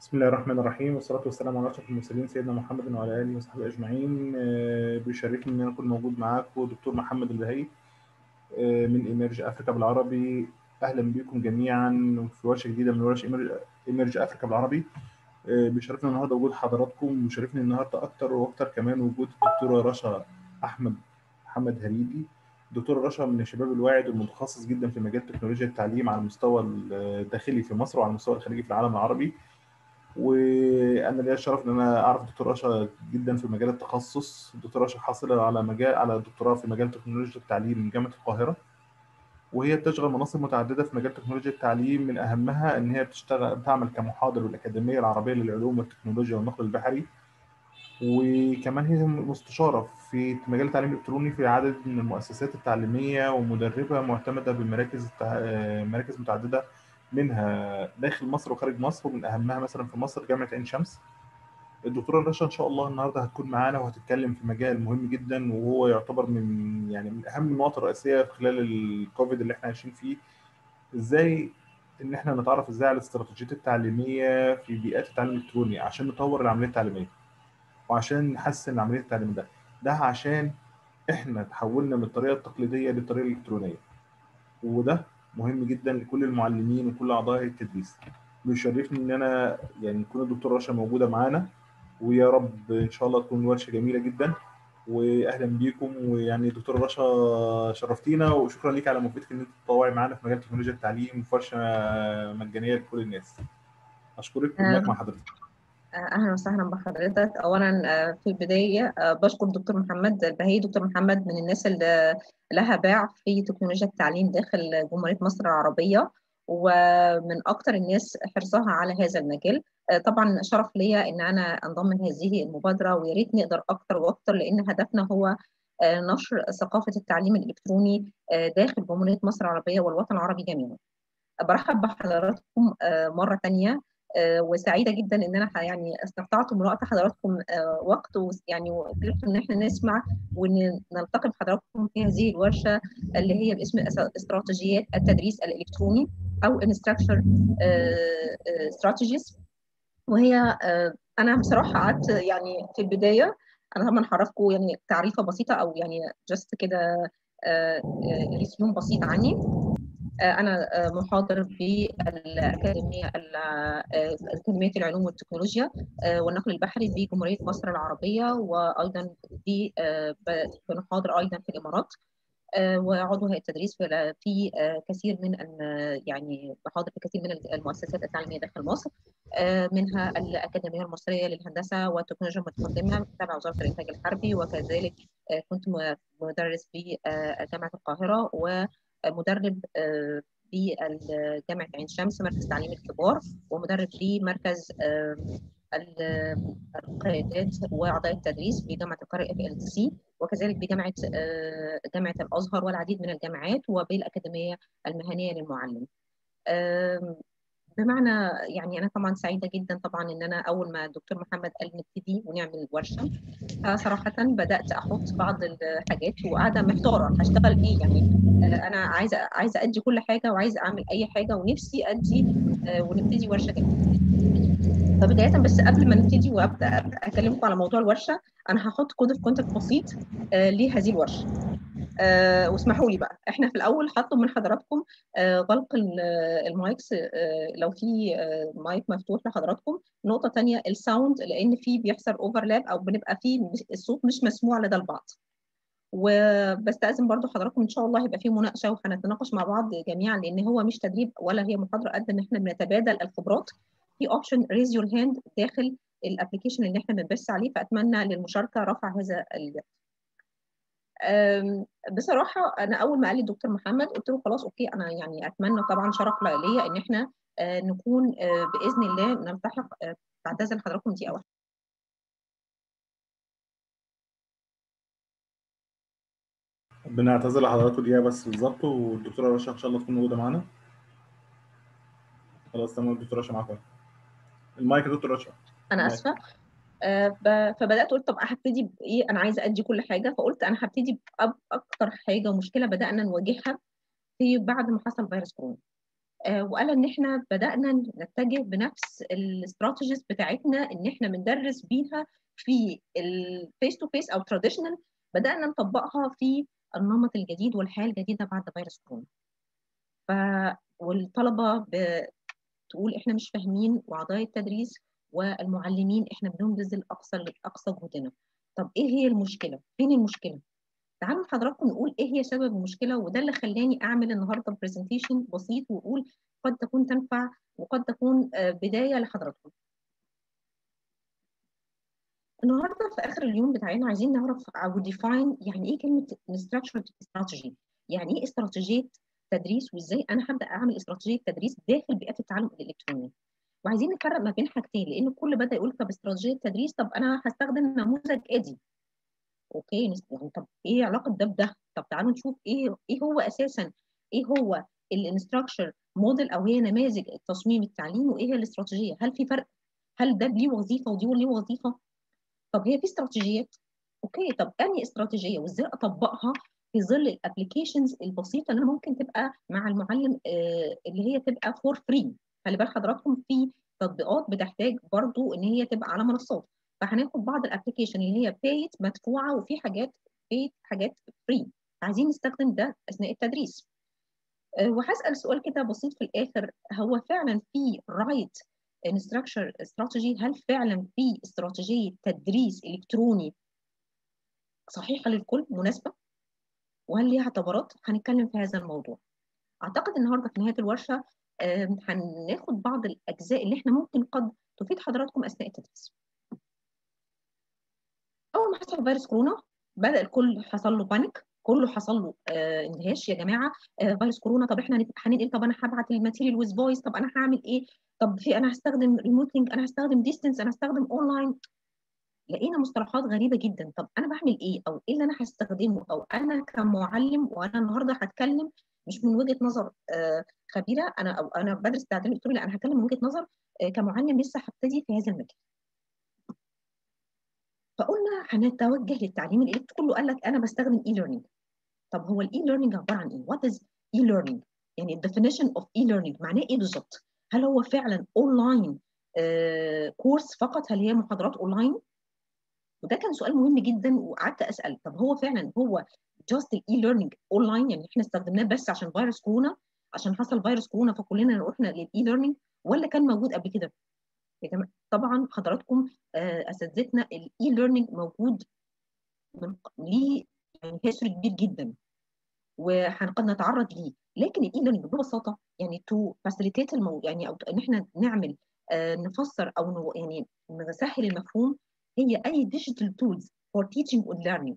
بسم الله الرحمن الرحيم والصلاة والسلام على أشرف المرسلين سيدنا محمد وعلى آله وصحبه أجمعين آه، بيشرفني إن أنا أكون موجود معاكم دكتور محمد البهي آه، من إيمرج أفريكا بالعربي أهلا بكم جميعا في ورشة جديدة من ورش إيمرج أفريكا بالعربي آه، بيشرفني النهارده وجود حضراتكم وشرفني النهارده أكتر وأكتر كمان وجود الدكتورة رشا أحمد محمد هريدي دكتورة رشا من الشباب الواعد والمتخصص جدا في مجال تكنولوجيا التعليم على المستوى الداخلي في مصر وعلى المستوى الخارجي في العالم العربي وانا ليا الشرف ان انا اعرف دكتور رشا جدا في مجال التخصص دكتور رشا حاصله على مجال على دكتوراه في مجال تكنولوجيا التعليم من جامعه القاهره وهي بتشغل مناصب متعدده في مجال تكنولوجيا التعليم من اهمها ان هي بتشتغل بتعمل كمحاضر بالاكاديميه العربيه للعلوم والتكنولوجيا والنقل البحري وكمان هي مستشاره في مجال التعليم الالكتروني في عدد من المؤسسات التعليميه ومدربه معتمده بمراكز مراكز متعدده منها داخل مصر وخارج مصر ومن اهمها مثلا في مصر جامعه عين شمس الدكتوره رشا ان شاء الله النهارده هتكون معانا وهتتكلم في مجال مهم جدا وهو يعتبر من يعني من اهم النقط الرئيسيه خلال الكوفيد اللي احنا عايشين فيه ازاي ان احنا نتعرف ازاي على الاستراتيجيات التعليميه في بيئات التعليم الالكتروني عشان نطور العمليه التعليميه وعشان نحسن العمليه التعليميه ده ده عشان احنا تحولنا من الطريقه التقليديه للطريقه الالكترونيه وده مهم جدا لكل المعلمين وكل اعضاء التدريس بيشرفني ان انا يعني تكون الدكتوره رشا موجوده معانا ويا رب ان شاء الله تكون ورشه جميله جدا واهلا بيكم ويعني دكتوره رشا شرفتينا وشكرا ليك على موافقتك ان انت تتطوعي معانا في مجال تكنولوجيا التعليم في ورشه مجانيه لكل الناس اشكرك ومعاك مع حضرتك اهلا وسهلا بحضرتك اولا في البدايه بشكر دكتور محمد البهي دكتور محمد من الناس اللي لها باع في تكنولوجيا التعليم داخل جمهوريه مصر العربيه ومن اكثر الناس حرصها على هذا المجال طبعا شرف ليا ان انا انضم لهذه المبادره ويا ريت نقدر اكثر واكثر لان هدفنا هو نشر ثقافه التعليم الالكتروني داخل جمهوريه مصر العربيه والوطن العربي جميعا برحب بحضراتكم مره ثانيه وسعيده جدا ان انا يعني استمتعت من وقت حضراتكم وقت يعني وقدرت ان احنا نسمع ونلتقي بحضراتكم في هذه الورشه اللي هي باسم استراتيجيات التدريس الالكتروني او انستراكشر استراتيجيز وهي انا بصراحه قعدت يعني في البدايه انا طبعا هعرفكم يعني تعريفه بسيطه او يعني جاست كده ريسيوم بسيط عني أنا محاضر بالأكاديمية أكاديمية العلوم والتكنولوجيا والنقل البحري بجمهورية مصر العربية وأيضا بنحاضر أيضا في الإمارات وعضو هيئة التدريس في كثير من يعني بحاضر في كثير من المؤسسات التعليمية داخل مصر منها الأكاديمية المصرية للهندسة والتكنولوجيا المتقدمة تبع وزارة الإنتاج الحربي وكذلك كنت مدرس في جامعة القاهرة و مدرب في جامعة عين شمس مركز تعليم الكبار ومدرب في مركز القيادات وأعضاء التدريس بجامعة القاهرة اف ال سي وكذلك بجامعة جامعة الأزهر والعديد من الجامعات وبالأكاديمية المهنية للمعلم. بمعنى يعني انا طبعا سعيده جدا طبعا ان انا اول ما الدكتور محمد قال نبتدي ونعمل ورشه فصراحه بدات احط بعض الحاجات وقاعده محتاره هشتغل ايه يعني انا عايزه عايزه ادي كل حاجه وعايزه اعمل اي حاجه ونفسي ادي ونبتدي ورشه جديده فبدايه بس قبل ما نبتدي وابدا اكلمكم على موضوع الورشه انا هحط كود اوف كونتاكت بسيط لهذه الورشه آه واسمحوا لي بقى احنا في الاول هطلب من حضراتكم آه غلق المايكس آه لو في آه مايك مفتوح لحضراتكم نقطه تانية الساوند لان في بيحصل اوفرلاب او بنبقى في الصوت مش مسموع لدى البعض وبستأذن برضو حضراتكم ان شاء الله هيبقى في مناقشه وهنتناقش مع بعض جميعا لان هو مش تدريب ولا هي محاضره قد ان احنا بنتبادل الخبرات في اوبشن ريز يور هاند داخل الابلكيشن اللي احنا بنبث عليه فاتمنى للمشاركه رفع هذا اليد بصراحه انا اول ما قال لي الدكتور محمد قلت له خلاص اوكي انا يعني اتمنى طبعا شرف ليا ان احنا نكون باذن الله نلتحق بعتذر لحضراتكم دقيقه واحده بنعتذر لحضراتكم دقيقه بس بالظبط والدكتوره رشا ان شاء الله تكون موجوده معانا خلاص تمام الدكتوره رشا معاكم المايك يا دكتور رشا انا اسفه فبدات قلت طب هبتدي بايه انا عايزه ادي كل حاجه فقلت انا هبتدي باكتر حاجه مشكله بدانا نواجهها في بعد ما حصل فيروس كورونا وقال ان احنا بدانا نتجه بنفس الاستراتيجيز بتاعتنا ان احنا بندرس بيها في الفيس تو فيس او تراديشنال بدانا نطبقها في النمط الجديد والحياه الجديده بعد فيروس كورونا ف والطلبه بتقول احنا مش فاهمين واعضاء التدريس والمعلمين احنا بنبذل اقصى اقصى جهدنا طب ايه هي المشكله فين المشكله تعالوا حضراتكم نقول ايه هي سبب المشكله وده اللي خلاني اعمل النهارده برزنتيشن بسيط واقول قد تكون تنفع وقد تكون بدايه لحضراتكم النهارده في اخر اليوم بتاعنا عايزين نعرف او ديفاين يعني ايه كلمه structured استراتيجي يعني ايه استراتيجيه تدريس وازاي انا هبدا اعمل استراتيجيه تدريس داخل بيئه التعلم الالكتروني وعايزين نفرق ما بين حاجتين لان الكل بدا يقول طب استراتيجيه تدريس طب انا هستخدم نموذج ادي اوكي يعني طب ايه علاقه ده بده طب تعالوا نشوف ايه ايه هو اساسا ايه هو الانستراكشر موديل او هي نماذج التصميم التعليمي وايه هي الاستراتيجيه هل في فرق هل ده ليه وظيفه ودي ليه وظيفه طب هي في استراتيجيات اوكي طب انهي استراتيجيه وازاي اطبقها في ظل الابلكيشنز البسيطه اللي انا ممكن تبقى مع المعلم آه اللي هي تبقى فور فري خلي بال حضراتكم في تطبيقات بتحتاج برضو ان هي تبقى على منصات فهناخد بعض الابلكيشن اللي هي بيت مدفوعه وفي حاجات بيت حاجات فري عايزين نستخدم ده اثناء التدريس أه وهسال سؤال كده بسيط في الاخر هو فعلا في رايت انستراكشر استراتيجي هل فعلا في استراتيجيه تدريس الكتروني صحيحه للكل مناسبه وهل ليها اعتبارات هنتكلم في هذا الموضوع اعتقد النهارده في نهايه الورشه هناخد بعض الاجزاء اللي احنا ممكن قد تفيد حضراتكم اثناء التدريس اول ما حصل فيروس كورونا بدا الكل حصل له بانيك كله حصل له آه اندهاش يا جماعه آه فيروس كورونا طب احنا هننقل طب انا هبعت الماتيريال ويز فويس طب انا هعمل ايه طب في انا هستخدم ريموتنج انا هستخدم ديستنس انا هستخدم اونلاين لقينا مصطلحات غريبه جدا طب انا بعمل ايه او ايه اللي انا هستخدمه او انا كمعلم وانا النهارده هتكلم مش من وجهه نظر آه خبيره انا او انا بدرس تعليم الكتروني لا انا هتكلم من وجهه نظر كمعلم لسه هبتدي في هذا المجال فقلنا هنتوجه للتعليم الالكتروني كله قال لك انا بستخدم اي ليرنينج طب هو الاي ليرنينج عباره عن ايه وات از اي ليرنينج يعني الديفينيشن اوف اي ليرنينج معناه ايه بالظبط هل هو فعلا اونلاين كورس فقط هل هي محاضرات اونلاين وده كان سؤال مهم جدا وقعدت اسال طب هو فعلا هو جاست الاي ليرنينج اونلاين يعني احنا استخدمناه بس عشان فيروس كورونا عشان حصل فيروس كورونا فكلنا رحنا للاي ليرنينج ولا كان موجود قبل كده طبعا حضراتكم اساتذتنا الاي ليرنينج موجود من ليه يعني هيستوري كبير جدا وقد نتعرض ليه لكن الاي ليرنينج ببساطه يعني تو فاسيليتيت المو... يعني او ان احنا نعمل آه نفسر او نو... يعني نسهل المفهوم هي اي ديجيتال تولز فور تيتشنج اند ليرنينج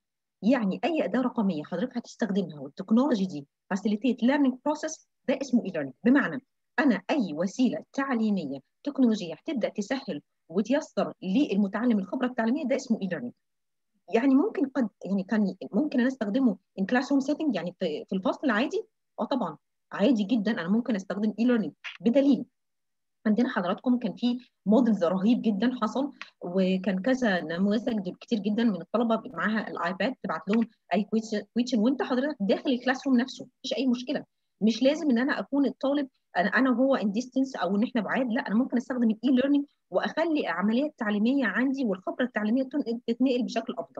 يعني اي اداه رقميه حضرتك هتستخدمها والتكنولوجي دي فاسيليتيت ليرنينج بروسيس ده اسمه اي ليرنينج بمعنى انا اي وسيله تعليميه تكنولوجيه هتبدا تسهل وتيسر للمتعلم الخبره التعليميه ده اسمه اي ليرنينج يعني ممكن قد يعني كان ممكن انا استخدمه ان كلاس روم سيتنج يعني في, في الفصل العادي اه طبعا عادي جدا انا ممكن استخدم اي ليرنينج بدليل عندنا حضراتكم كان في موديلز رهيب جدا حصل وكان كذا نموذج كتير جدا من الطلبه معاها الايباد تبعت لهم اي كويشن وانت حضرتك داخل الكلاس روم نفسه مفيش اي مشكله مش لازم ان انا اكون الطالب انا انا وهو ان ديستنس او ان احنا بعاد لا انا ممكن استخدم الاي ليرنينج واخلي العمليه التعليميه عندي والخبره التعليميه تتنقل بشكل افضل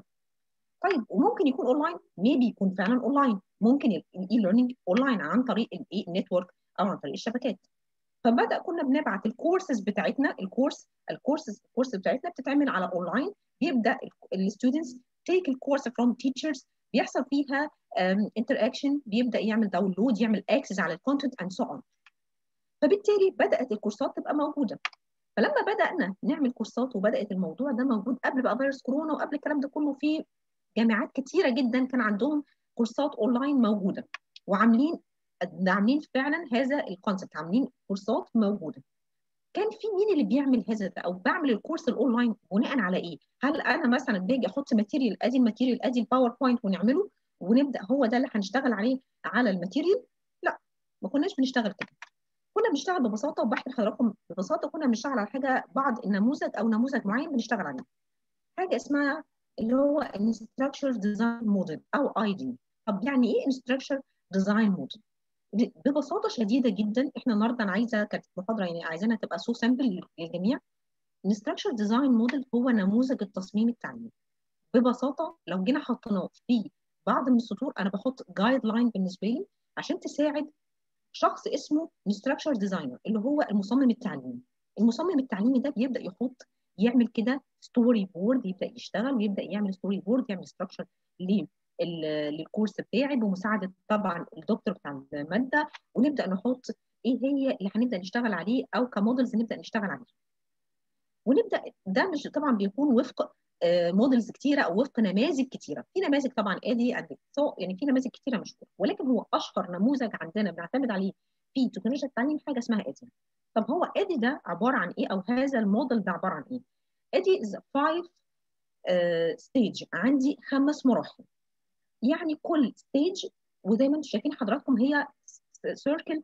طيب وممكن يكون اونلاين ميبي يكون فعلا اونلاين ممكن الاي ليرنينج اونلاين عن طريق الاي نتورك او عن طريق الشبكات فبدا كنا بنبعت الكورسز بتاعتنا الكورس الكورسز الكورس بتاعتنا بتتعمل على اونلاين بيبدا الستودنتس تيك الكورس فروم تيتشرز بيحصل فيها انتر اكشن بيبدا يعمل داونلود يعمل اكسس على الكونتنت اند سو اون فبالتالي بدات الكورسات تبقى موجوده فلما بدانا نعمل كورسات وبدات الموضوع ده موجود قبل بقى فيروس كورونا وقبل الكلام ده كله في جامعات كتيره جدا كان عندهم كورسات اونلاين موجوده وعاملين عاملين فعلا هذا الكونسبت عاملين كورسات موجوده كان في مين اللي بيعمل هذا ده او بعمل الكورس الاونلاين بناء على ايه هل انا مثلا باجي احط ماتيريال ادي الماتيريال ادي الباوربوينت ونعمله ونبدا هو ده اللي هنشتغل عليه على الماتيريال لا ما كناش بنشتغل كده كنا بنشتغل ببساطه وبحكي لحضراتكم ببساطه كنا بنشتغل على حاجه بعض النموذج او نموذج معين بنشتغل عليه حاجه اسمها اللي هو انستراكشر ديزاين موديل او اي دي طب يعني ايه انستراكشر ديزاين موديل ببساطه شديده جدا احنا النهارده انا عايزه كانت محاضره يعني عايزينها تبقى سو سامبل للجميع الستراكشر ديزاين موديل هو نموذج التصميم التعليمي ببساطه لو جينا حطيناه في بعض من السطور انا بحط جايد لاين بالنسبه لي عشان تساعد شخص اسمه انستراكشر ديزاينر اللي هو المصمم التعليمي المصمم التعليمي ده بيبدا يحط يعمل كده ستوري بورد يبدا يشتغل ويبدا يعمل ستوري بورد يعمل ستراكشر للكورس بتاعي بمساعده طبعا الدكتور بتاع الماده ونبدا نحط ايه هي اللي هنبدا نشتغل عليه او كمودلز نبدا نشتغل عليه ونبدا ده مش طبعا بيكون وفق مودلز كتيره او وفق نماذج كتيره في نماذج طبعا ادي ادي يعني في نماذج كتيره مشهوره ولكن هو اشهر نموذج عندنا بنعتمد عليه في تكنولوجيا التعليم حاجه اسمها ادي طب هو ادي ده عباره عن ايه او هذا الموديل ده عباره عن ايه ادي از 5 ستيج عندي خمس مراحل يعني كل ستيج وزي ما انتم شايفين حضراتكم هي سيركل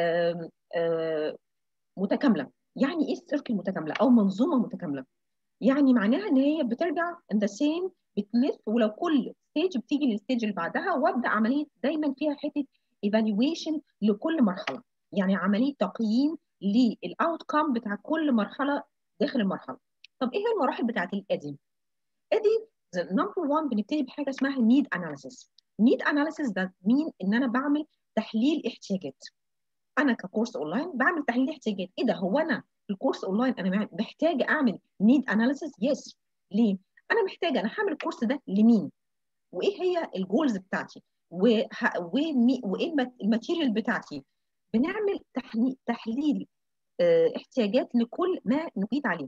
متكامله يعني ايه السيركل متكامله او منظومه متكامله يعني معناها ان هي بترجع ان ذا سيم بتلف ولو كل ستيج بتيجي للستيج اللي بعدها وابدا عمليه دايما فيها حته ايفالويشن لكل مرحله يعني عمليه تقييم للاوت كام بتاع كل مرحله داخل المرحله طب ايه هي المراحل بتاعت الادي ادي نمبر 1 بنبتدي بحاجه اسمها نيد اناليسيس نيد اناليسيس ده مين ان انا بعمل تحليل احتياجات انا ككورس اونلاين بعمل تحليل احتياجات ايه ده هو انا في الكورس اونلاين انا محتاجه اعمل نيد اناليسيس يس ليه انا محتاجه انا هعمل الكورس ده لمين وايه هي الجولز بتاعتي وايه الماتيريال بتاعتي بنعمل تحليل, تحليل اه احتياجات لكل ما نريد عليه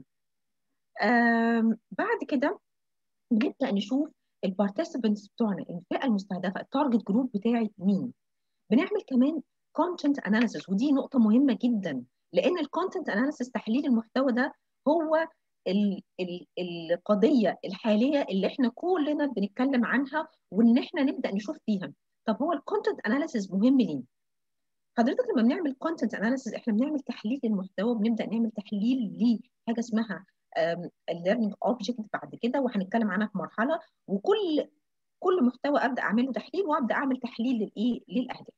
بعد كده بنبدا نشوف البارتيسيبنتس بتوعنا الفئه المستهدفه التارجت جروب بتاعي مين بنعمل كمان كونتنت اناليسيس ودي نقطه مهمه جدا لان الكونتنت اناليسيس تحليل المحتوى ده هو ال ال القضيه الحاليه اللي احنا كلنا بنتكلم عنها وان احنا نبدا نشوف فيها طب هو الكونتنت اناليسيس مهم ليه حضرتك لما بنعمل كونتنت اناليسيس احنا بنعمل تحليل للمحتوى وبنبدا نعمل تحليل لحاجه اسمها الليرنينج اوبجكت بعد كده وهنتكلم عنها في مرحله وكل كل محتوى ابدا اعمله تحليل وابدا اعمل تحليل للايه للاهداف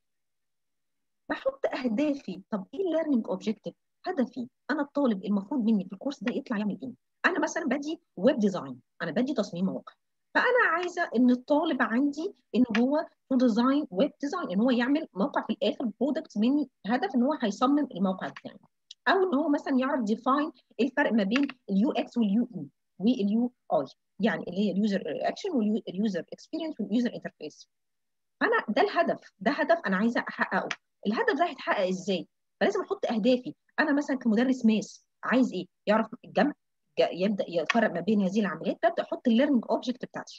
بحط اهدافي طب ايه الليرنينج اوبجكتيف هدفي انا الطالب المفروض مني في الكورس ده يطلع يعمل ايه انا مثلا بدي ويب ديزاين انا بدي تصميم مواقع فانا عايزه ان الطالب عندي ان هو تو ديزاين ويب ديزاين ان هو يعمل موقع في الاخر برودكت مني هدف ان هو هيصمم الموقع بتاعي او ان هو مثلا يعرف ديفاين ايه الفرق ما بين اليو اكس واليو اي واليو اي يعني اللي هي اليوزر رياكشن واليوزر اكسبيرينس واليوزر انترفيس فانا ده الهدف ده هدف انا عايزه احققه الهدف ده هيتحقق ازاي فلازم احط اهدافي انا مثلا كمدرس ماس عايز ايه يعرف الجمع يبدا يفرق ما بين هذه العمليات ببدا احط الليرنينج اوبجكت بتاعتي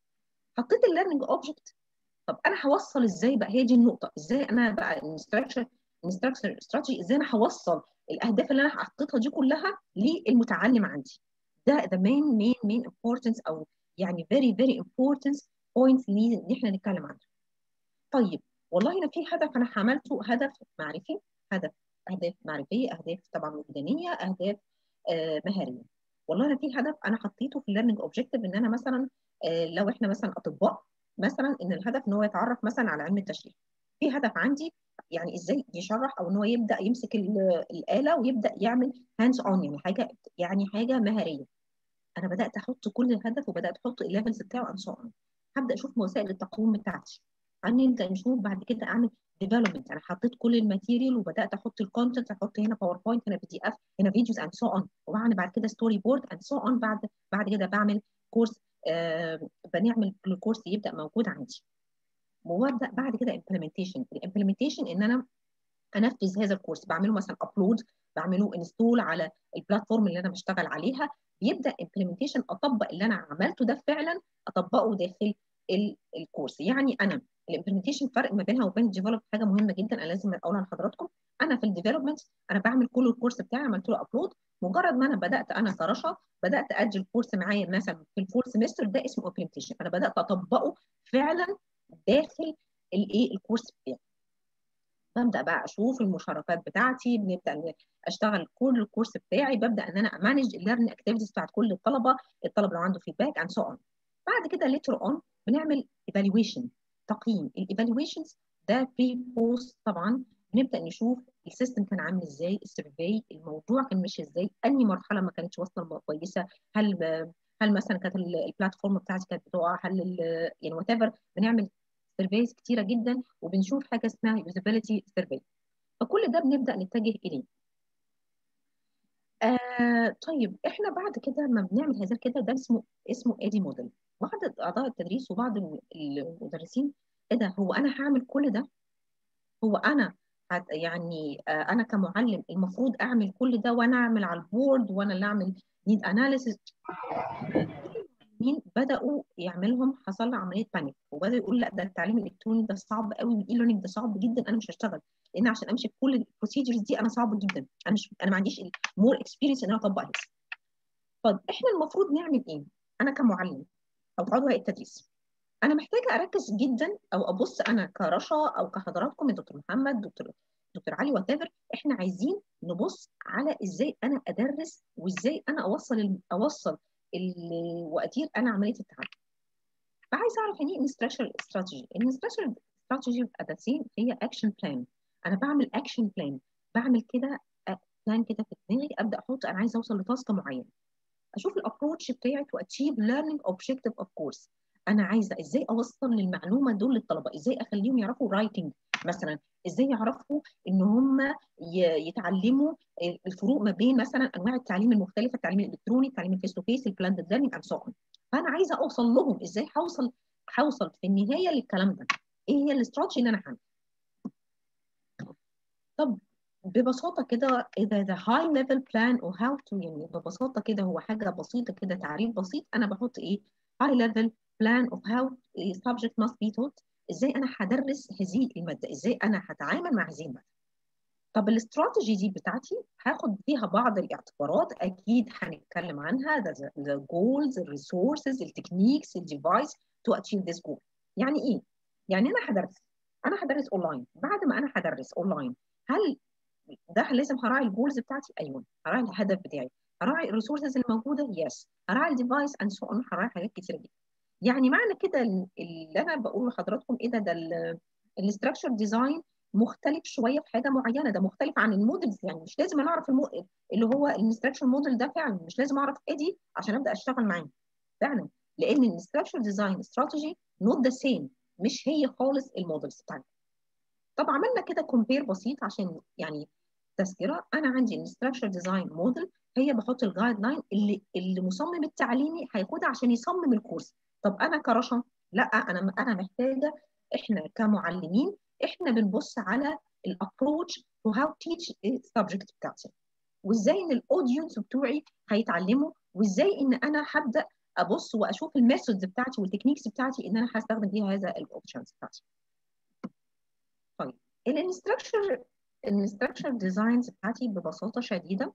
حطيت الليرنينج اوبجكت طب انا هوصل ازاي بقى هي دي النقطه ازاي انا بقى انستراكشر انستراكشر استراتيجي ازاي انا هوصل الاهداف اللي انا حطيتها دي كلها للمتعلم عندي ده the main main main importance او يعني very very important points اللي احنا نتكلم عنها طيب والله انا في هدف انا عملته هدف معرفي هدف اهداف معرفيه اهداف طبعا وجدانيه اهداف آه مهاريه والله انا في هدف انا حطيته في الليرنينج اوبجكتيف ان انا مثلا آه لو احنا مثلا اطباء مثلا ان الهدف ان هو يتعرف مثلا على علم التشريح في هدف عندي يعني ازاي يشرح او ان هو يبدا يمسك الاله ويبدا يعمل هاندز اون يعني حاجه يعني حاجه مهاريه انا بدات احط كل هدف وبدات احط الليفلز بتاعه اند سو اون هبدا اشوف وسائل التقويم بتاعتي هنبدا نشوف بعد كده اعمل ديفلوبمنت انا حطيت كل الماتيريال وبدات احط الكونتنت احط هنا باوربوينت هنا بي دي اف هنا فيديوز اند سو اون وبعمل بعد كده ستوري بورد اند سو اون بعد بعد كده بعمل كورس آه بنعمل الكورس يبدا موجود عندي وابدا بعد كده امبلمنتيشن الامبلمنتيشن ان انا انفذ هذا الكورس بعمله مثلا ابلود بعمله انستول على البلاتفورم اللي انا بشتغل عليها بيبدا امبلمنتيشن اطبق اللي انا عملته ده فعلا اطبقه داخل الكورس يعني انا الامبلمنتيشن فرق ما بينها وبين الديفلوب حاجه مهمه جدا انا لازم اقولها لحضراتكم انا في الديفلوبمنت انا بعمل كل الكورس بتاعي عملت له ابلود مجرد ما انا بدات انا كرشا بدات ادي الكورس معايا مثلا في الفول سمستر ده اسمه امبلمنتيشن انا بدات اطبقه فعلا داخل الايه الكورس بتاعي ببدا بقى اشوف المشاركات بتاعتي بنبدا اشتغل كل الكورس بتاعي ببدا ان انا امانج الليرن اكتيفيتيز بتاعت كل الطلبه الطلب لو عنده فيدباك اند سو اون بعد كده ليتر اون بنعمل ايفالويشن تقييم الايفالويشنز ده بري بوست طبعا نبدا نشوف السيستم كان عامل ازاي السيرفي الموضوع كان ماشي ازاي انهي مرحله ما كانتش واصله كويسه هل هل مثلا كانت البلاتفورم بتاعتي كانت بتقع هل يعني وات ايفر بنعمل سيرفيز كتيره جدا وبنشوف حاجه اسمها يوزابيلتي سيرفي فكل ده بنبدا نتجه اليه آه طيب احنا بعد كده ما بنعمل هذا كده ده اسمه اسمه ادي موديل بعض اعضاء التدريس وبعض المدرسين ايه ده هو انا هعمل كل ده هو انا يعني آه انا كمعلم المفروض اعمل كل ده وانا اعمل على البورد وانا اللي اعمل نيد اناليسيس مين بداوا يعملهم حصل عمليه بانيك وبداوا يقول لا ده التعليم الالكتروني ده صعب قوي والاي ليرنينج ده صعب جدا انا مش هشتغل لان عشان امشي كل البروسيجرز دي انا صعبه جدا انا مش انا ما عنديش المور اكسبيرينس ان انا اطبقها لسه طب احنا المفروض نعمل ايه انا كمعلم او عضو هيئه التدريس انا محتاجه اركز جدا او ابص انا كرشا او كحضراتكم الدكتور محمد دكتور دكتور علي وات احنا عايزين نبص على ازاي انا ادرس وازاي انا اوصل اوصل وادير انا عمليه التعلم فعايز اعرف يعني ايه انستراكشر استراتيجي الانستراكشر استراتيجي اداتين هي اكشن بلان انا بعمل اكشن بلان بعمل كده بلان كده في دماغي ابدا احط انا عايز اوصل لتاسك معين اشوف الابروتش بتاعي تو اتشيف ليرنينج اوبجيكتيف اوف كورس انا عايزه ازاي اوصل للمعلومه دول للطلبه ازاي اخليهم يعرفوا رايتنج مثلا ازاي يعرفوا ان هم يتعلموا الفروق ما بين مثلا انواع التعليم المختلفه التعليم الالكتروني التعليم الفيس تو فيس البلاند ليرنينج اند سو فانا عايزه اوصل لهم ازاي هوصل هوصل في النهايه للكلام ده ايه هي الاستراتيجي اللي انا هعمل طب ببساطه كده اذا ذا هاي ليفل بلان او هاو تو يعني ببساطه كده هو حاجه بسيطه كده تعريف بسيط انا بحط ايه هاي ليفل بلان اوف هاو subject must be taught ازاي انا هدرس هذه الماده ازاي انا هتعامل مع هذه الماده طب الاستراتيجي دي بتاعتي هاخد فيها بعض الاعتبارات اكيد هنتكلم عنها the goals الريسورسز التكنيكس الديفايس to achieve this goal يعني ايه يعني انا هدرس انا هدرس اونلاين بعد ما انا هدرس اونلاين هل ده لازم هراعي الجولز بتاعتي ايوه هراعي الهدف بتاعي هراعي الريسورسز الموجوده يس هراعي الديفايس اند سو اون هراعي حاجات كتيره جدا يعني معنى كده اللي انا بقول لحضراتكم ايه ده ده الاستراكشر ديزاين مختلف شويه في حاجه معينه ده مختلف عن المودلز يعني مش لازم انا اعرف المو... اللي هو الاستراكشر موديل ده فعلا مش لازم اعرف ايدي عشان ابدا اشتغل معاه فعلا لان الاستراكشر ديزاين استراتيجي نوت ذا سيم مش هي خالص المودلز بتاعتنا طب عملنا كده كومبير بسيط عشان يعني تذكره انا عندي الاستراكشر ديزاين موديل هي بحط الجايد لاين اللي اللي مصمم التعليمي هياخدها عشان يصمم الكورس طب انا كرشا لا انا انا محتاجه احنا كمعلمين احنا بنبص على الابروتش تو هاو تيتش السبجكت بتاعتي وازاي ان الاودينس بتوعي هيتعلموا وازاي ان انا هبدا ابص واشوف الميثودز بتاعتي والتكنيكس بتاعتي ان انا هستخدم بيها هذا الاوبشنز بتاعتي طيب الانستراكشر الانستراكشر ديزاينز بتاعتي ببساطه شديده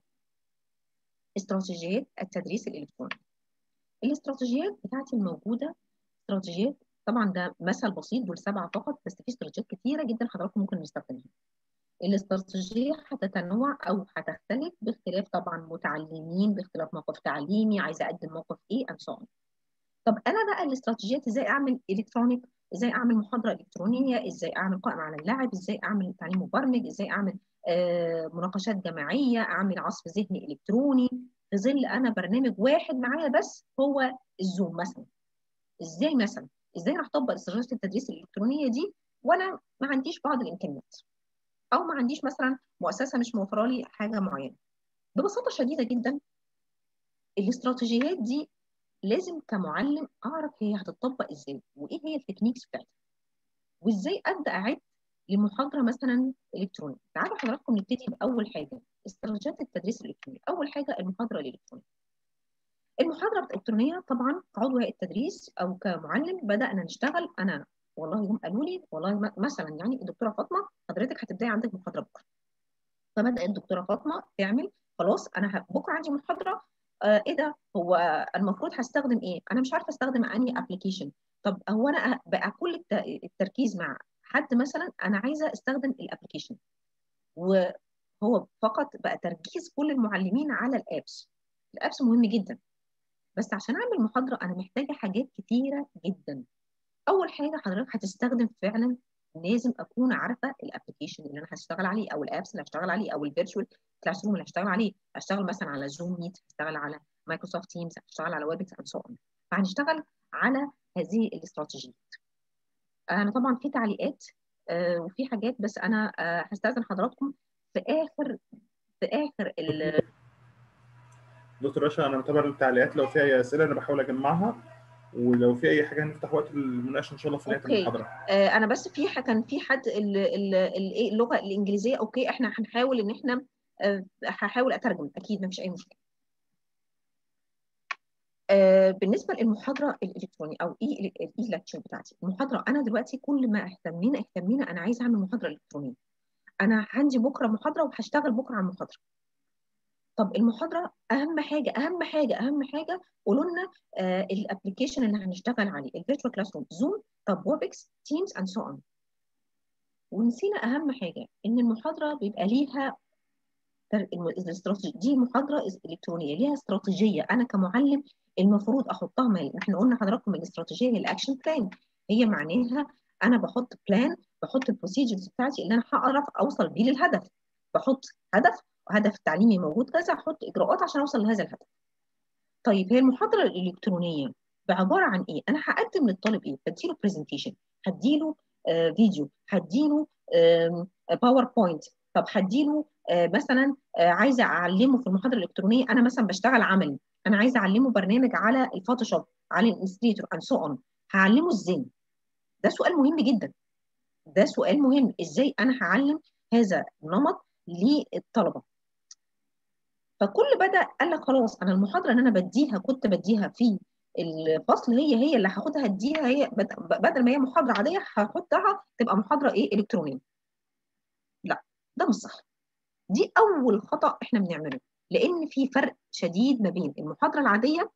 استراتيجيات التدريس الالكتروني الاستراتيجيات بتاعتي الموجوده استراتيجيات طبعا ده مثل بسيط دول سبعه فقط بس في استراتيجيات كتيره جدا حضراتكم ممكن نستخدمها الاستراتيجيه هتتنوع او هتختلف باختلاف طبعا متعلمين باختلاف موقف تعليمي عايزه اقدم موقف ايه and so on. طب انا بقى الاستراتيجيات ازاي اعمل الكترونيك ازاي اعمل محاضره الكترونيه ازاي اعمل قائمه على اللاعب ازاي اعمل تعليم مبرمج ازاي اعمل آه مناقشات جماعيه اعمل عصف ذهني الكتروني في ظل انا برنامج واحد معايا بس هو الزوم مثلا ازاي مثلا ازاي راح اطبق استراتيجيه التدريس الالكترونيه دي وانا ما عنديش بعض الامكانيات او ما عنديش مثلا مؤسسه مش موفره لي حاجه معينه ببساطه شديده جدا الاستراتيجيات دي لازم كمعلم اعرف هي هتطبق ازاي وايه هي التكنيكس بتاعتها وازاي ابدا اعد لمحاضره مثلا الكترونيه تعالوا حضراتكم نبتدي باول حاجه استراتيجيات التدريس الالكتروني اول حاجه المحاضره الالكترونيه المحاضره الالكترونيه طبعا كعضو هيئه التدريس او كمعلم بدانا نشتغل انا والله هم قالوا لي والله مثلا يعني الدكتوره فاطمه حضرتك هتبداي عندك محاضره بكره فبدات الدكتوره فاطمه تعمل خلاص انا بكره عندي محاضره آه ايه ده هو المفروض هستخدم ايه انا مش عارفه استخدم انهي ابلكيشن طب هو انا بقى كل التركيز مع حد مثلا انا عايزه استخدم الابلكيشن وهو فقط بقى تركيز كل المعلمين على الابس الابس مهم جدا بس عشان اعمل محاضره انا محتاجه حاجات كتيره جدا اول حاجه حضرتك هتستخدم فعلا لازم اكون عارفه الابلكيشن اللي انا هشتغل عليه او الابس اللي هشتغل عليه او الفيرتشوال كلاس روم اللي هشتغل عليه هشتغل مثلا على زوم ميت هشتغل على مايكروسوفت تيمز هشتغل على ويبكس اند سو فهنشتغل على هذه الاستراتيجيات انا طبعا في تعليقات آه وفي حاجات بس انا آه هستاذن حضراتكم في اخر في اخر ال دكتور رشا انا متابع التعليقات لو في اي اسئله انا بحاول اجمعها ولو في اي حاجه هنفتح وقت المناقشه ان شاء الله في نهايه المحاضره آه انا بس في كان في حد اللغه الانجليزيه اوكي احنا هنحاول ان احنا آه هحاول اترجم اكيد ما فيش اي مشكله آه بالنسبه للمحاضره الالكتروني او اي الاي لكتشر بتاعتي المحاضره انا دلوقتي كل ما اهتمينا اهتمينا انا عايزه اعمل محاضره الكترونيه انا عندي بكره محاضره وهشتغل بكره على المحاضره طب المحاضره اهم حاجه اهم حاجه اهم حاجه قولوا لنا آه الابلكيشن اللي هنشتغل عليه الفيرتشوال كلاس روم زوم طب ويبكس تيمز اند سو اون ونسينا اهم حاجه ان المحاضره بيبقى ليها الاستراتيجيه دي محاضره الكترونيه ليها استراتيجيه انا كمعلم المفروض احطها ما احنا قلنا حضراتكم الاستراتيجيه هي الاكشن بلان هي معناها انا بحط بلان بحط البروسيجرز بتاعتي اللي انا هعرف اوصل بيه للهدف بحط هدف هدف تعليمي موجود كذا احط اجراءات عشان اوصل لهذا الهدف طيب هي المحاضره الالكترونيه بعباره عن ايه انا هقدم للطالب ايه بديله برزنتيشن هديله آه فيديو هديله آه باوربوينت طب هديله آه مثلا آه عايزه اعلمه في المحاضره الالكترونيه انا مثلا بشتغل عملي انا عايزه اعلمه برنامج على الفوتوشوب على الانستريتور اند سو اون هعلمه ازاي ده سؤال مهم جدا ده سؤال مهم ازاي انا هعلم هذا النمط للطلبه فكل بدا قال لك خلاص انا المحاضره اللي انا بديها كنت بديها في الفصل هي هي اللي هاخدها اديها هي بدل ما هي محاضره عاديه هحطها تبقى محاضره ايه الكترونيه لا ده مش صح دي اول خطا احنا بنعمله لان في فرق شديد ما بين المحاضره العاديه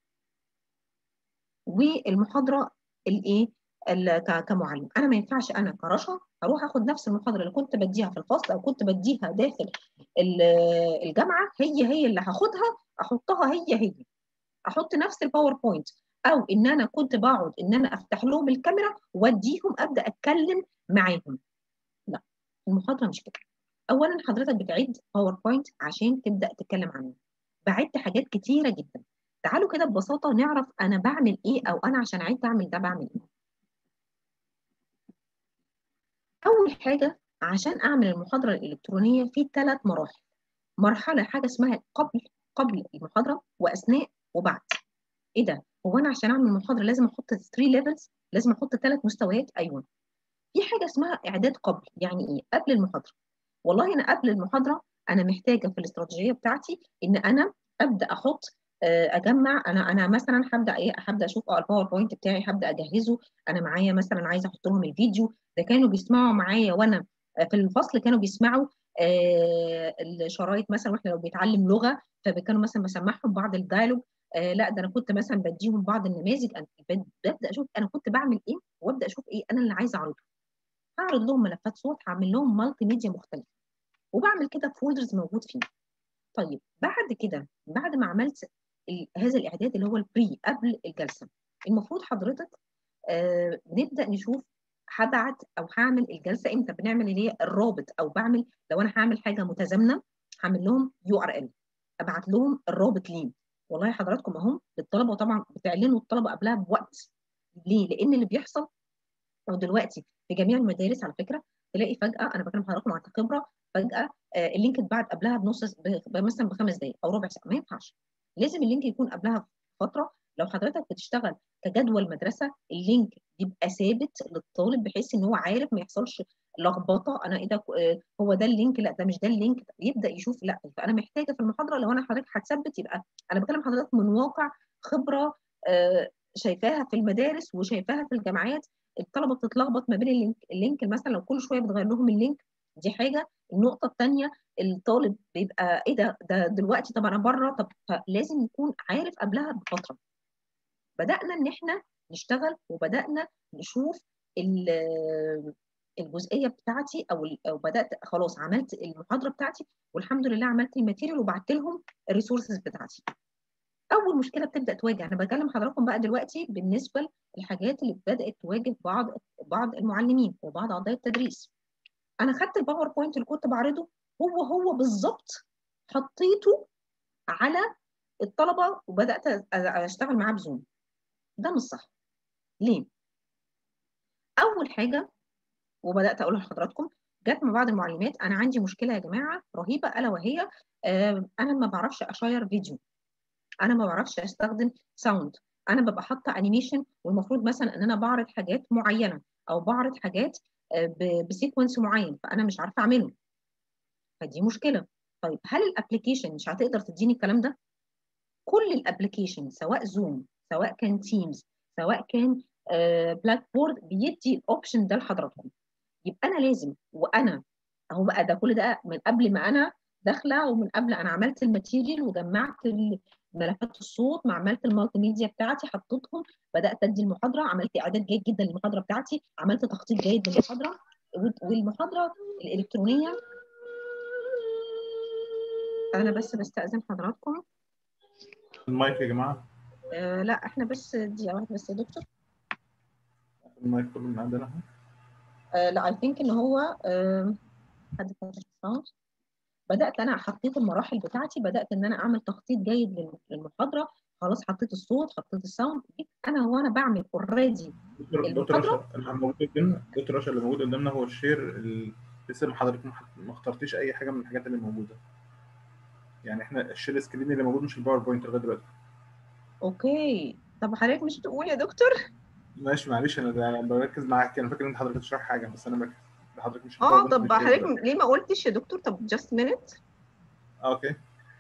والمحاضره الايه كمعلم انا ما ينفعش انا كرشا اروح اخد نفس المحاضره اللي كنت بديها في الفصل او كنت بديها داخل الجامعه هي هي اللي هاخدها احطها هي هي احط نفس الباوربوينت او ان انا كنت بقعد ان انا افتح لهم الكاميرا واديهم ابدا اتكلم معاهم لا المحاضره مش كده اولا حضرتك بتعد باوربوينت عشان تبدا تتكلم عنه بعد حاجات كتيره جدا تعالوا كده ببساطه نعرف انا بعمل ايه او انا عشان اعد اعمل ده بعمل ايه اول حاجه عشان اعمل المحاضره الالكترونيه في ثلاث مراحل مرحله حاجه اسمها قبل قبل المحاضره واثناء وبعد ايه ده هو انا عشان اعمل محاضره لازم احط 3 ليفلز لازم احط ثلاث مستويات ايوه في حاجه اسمها اعداد قبل يعني ايه قبل المحاضره والله انا قبل المحاضره انا محتاجه في الاستراتيجيه بتاعتي ان انا ابدا احط اجمع انا انا مثلا هبدا ايه هبدا اشوف اه الباوربوينت بتاعي هبدا اجهزه انا معايا مثلا عايزه احط لهم الفيديو ده كانوا بيسمعوا معايا وانا في الفصل كانوا بيسمعوا آه الشرايط مثلا واحنا لو بيتعلم لغه فكانوا مثلا بسمعهم بعض الدايلوج آه لا ده انا كنت مثلا بديهم بعض النماذج ببدا اشوف انا كنت بعمل ايه وابدا اشوف ايه انا اللي عايزه اعرضه هعرض لهم ملفات صوت هعمل لهم مالتي ميديا مختلفه وبعمل كده فولدرز موجود فيه طيب بعد كده بعد ما عملت هذا الاعداد اللي هو البري قبل الجلسه المفروض حضرتك آه نبدا نشوف هبعت او هعمل الجلسه امتى بنعمل اللي هي الرابط او بعمل لو انا هعمل حاجه متزامنه هعمل لهم يو ار ال ابعت لهم الرابط ليه والله حضراتكم اهم للطلبه وطبعا بتعلنوا الطلبه قبلها بوقت ليه؟ لان اللي بيحصل او دلوقتي في جميع المدارس على فكره تلاقي فجاه انا بكلم حضراتكم عن خبره فجاه آه اللينك اتبعت قبلها بنص مثلا بخمس دقائق او ربع ساعه ما ينفعش لازم اللينك يكون قبلها فتره لو حضرتك بتشتغل كجدول مدرسه اللينك يبقى ثابت للطالب بحيث ان هو عارف ما يحصلش لخبطه انا ايه ده هو ده اللينك لا ده مش ده اللينك يبدا يشوف لا فانا محتاجه في المحاضره لو انا حضرتك هتثبت يبقى انا بكلم حضرتك من واقع خبره شايفاها في المدارس وشايفاها في الجامعات الطلبه بتتلخبط ما بين اللينك اللينك مثلا لو كل شويه بتغير لهم اللينك دي حاجه النقطه الثانيه الطالب بيبقى ايه ده ده دلوقتي طب انا بره طب لازم يكون عارف قبلها بفتره بدانا ان احنا نشتغل وبدانا نشوف الجزئيه بتاعتي او او بدات خلاص عملت المحاضره بتاعتي والحمد لله عملت الماتيريال وبعت لهم الريسورسز بتاعتي اول مشكله بتبدا تواجه انا بكلم حضراتكم بقى دلوقتي بالنسبه للحاجات اللي بدات تواجه بعض بعض المعلمين وبعض اعضاء التدريس انا خدت الباوربوينت اللي كنت بعرضه هو هو بالظبط حطيته على الطلبه وبدات اشتغل معاه بزوم ده مش صح ليه اول حاجه وبدات اقولها لحضراتكم جت من بعض المعلمات انا عندي مشكله يا جماعه رهيبه الا وهي آه انا ما بعرفش اشير فيديو انا ما بعرفش استخدم ساوند انا ببقى حاطه انيميشن والمفروض مثلا ان انا بعرض حاجات معينه او بعرض حاجات بسيكونس معين فانا مش عارفه اعمله فدي مشكله طيب هل الابلكيشن مش هتقدر تديني الكلام ده كل الابلكيشن سواء زوم سواء كان تيمز سواء كان بلاك بورد بيدي الاوبشن ده لحضراتكم يبقى انا لازم وانا اهو بقى ده كل ده من قبل ما انا داخله ومن قبل انا عملت الماتيريال وجمعت ملفات الصوت مع عملت المالتي ميديا بتاعتي حطيتهم بدات ادي المحاضره عملت اعداد جيد جدا للمحاضره بتاعتي عملت تخطيط جيد للمحاضره والمحاضره الالكترونيه انا بس بستاذن حضراتكم المايك يا جماعه آه لا احنا بس دقيقه واحده بس يا دكتور المايك كله من عندنا آه لا اي ثينك ان هو آه حد فاتح الصوت بدات انا حطيت المراحل بتاعتي بدات ان انا اعمل تخطيط جيد للمحاضره خلاص حطيت الصوت حطيت الساوند انا وانا بعمل اوريدي دكتور رشا اللي موجود قدامنا دكتور رشا اللي موجود قدامنا هو الشير لسه حضرتك ما اخترتيش اي حاجه من الحاجات اللي موجوده يعني احنا الشير سكرين اللي موجود مش الباوربوينت لغايه دلوقتي اوكي طب حضرتك مش تقول يا دكتور ماشي معلش انا انا بركز معاك انا فاكر ان حضرتك بتشرح حاجه بس انا مركز حضرتك مش اه طب حضرتك ليه ما قلتش يا دكتور طب جاست مينيت اوكي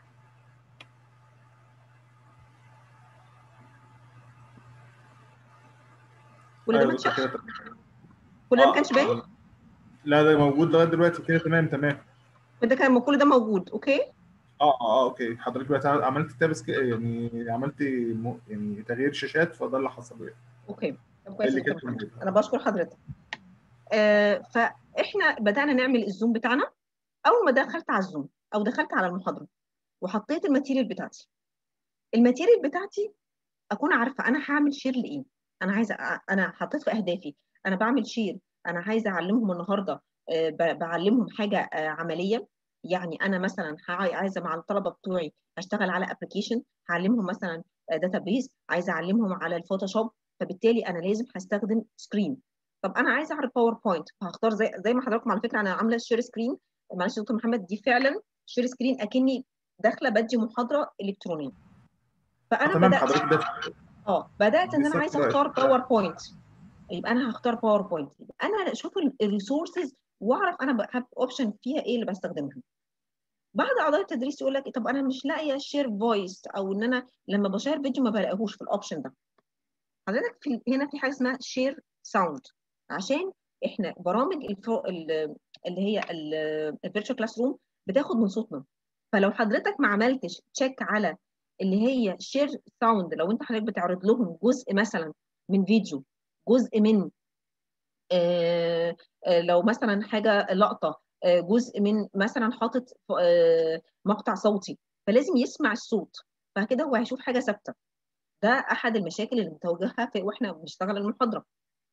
كل ده متشرح كل ده ما كانش باين لا ده موجود لغايه دلوقتي كده تمام تمام ده كان كل ده موجود اوكي اه اه اوكي حضرتك بقى عملت تاب يعني عملت م... يعني تغيير شاشات فده اللي حصل يعني اوكي طب كويس انا بشكر حضرتك آه فاحنا بدانا نعمل الزوم بتاعنا اول ما دخلت على الزوم او دخلت على المحاضره وحطيت الماتيريال بتاعتي الماتيريال بتاعتي اكون عارفه انا هعمل شير لايه انا عايزه انا حطيت في اهدافي انا بعمل شير انا عايزه اعلمهم النهارده آه بعلمهم حاجه آه عمليه يعني انا مثلا عايزه مع الطلبه بتوعي اشتغل على ابلكيشن هعلمهم مثلا داتابيز عايزه اعلمهم على الفوتوشوب فبالتالي انا لازم هستخدم سكرين طب انا عايزه اعرف باوربوينت فهختار زي زي ما حضراتكم على فكره انا عامله شير سكرين معلش يا دكتور محمد دي فعلا شير سكرين اكني داخله بدي محاضره الكترونيه فانا تمام بدات حضرتك ده اه بدات ان انا عايزه اختار باوربوينت يبقى انا هختار باوربوينت يبقى انا اشوف الريسورسز واعرف انا بحب اوبشن فيها ايه اللي بستخدمها بعض اعضاء التدريس يقول لك طب انا مش لاقيه شير فويس او ان انا لما بشير فيديو ما بلاقيهوش في الاوبشن ده حضرتك في هنا في حاجه اسمها شير ساوند عشان احنا برامج الفو... اللي هي الفيرتشوال كلاس روم بتاخد من صوتنا فلو حضرتك ما عملتش تشيك على اللي هي شير ساوند لو انت حضرتك بتعرض لهم جزء مثلا من فيديو جزء من آه آه لو مثلا حاجه لقطه آه جزء من مثلا حاطط مقطع صوتي فلازم يسمع الصوت فكده هو هيشوف حاجه ثابته ده احد المشاكل اللي بتواجهها في واحنا بنشتغل المحاضره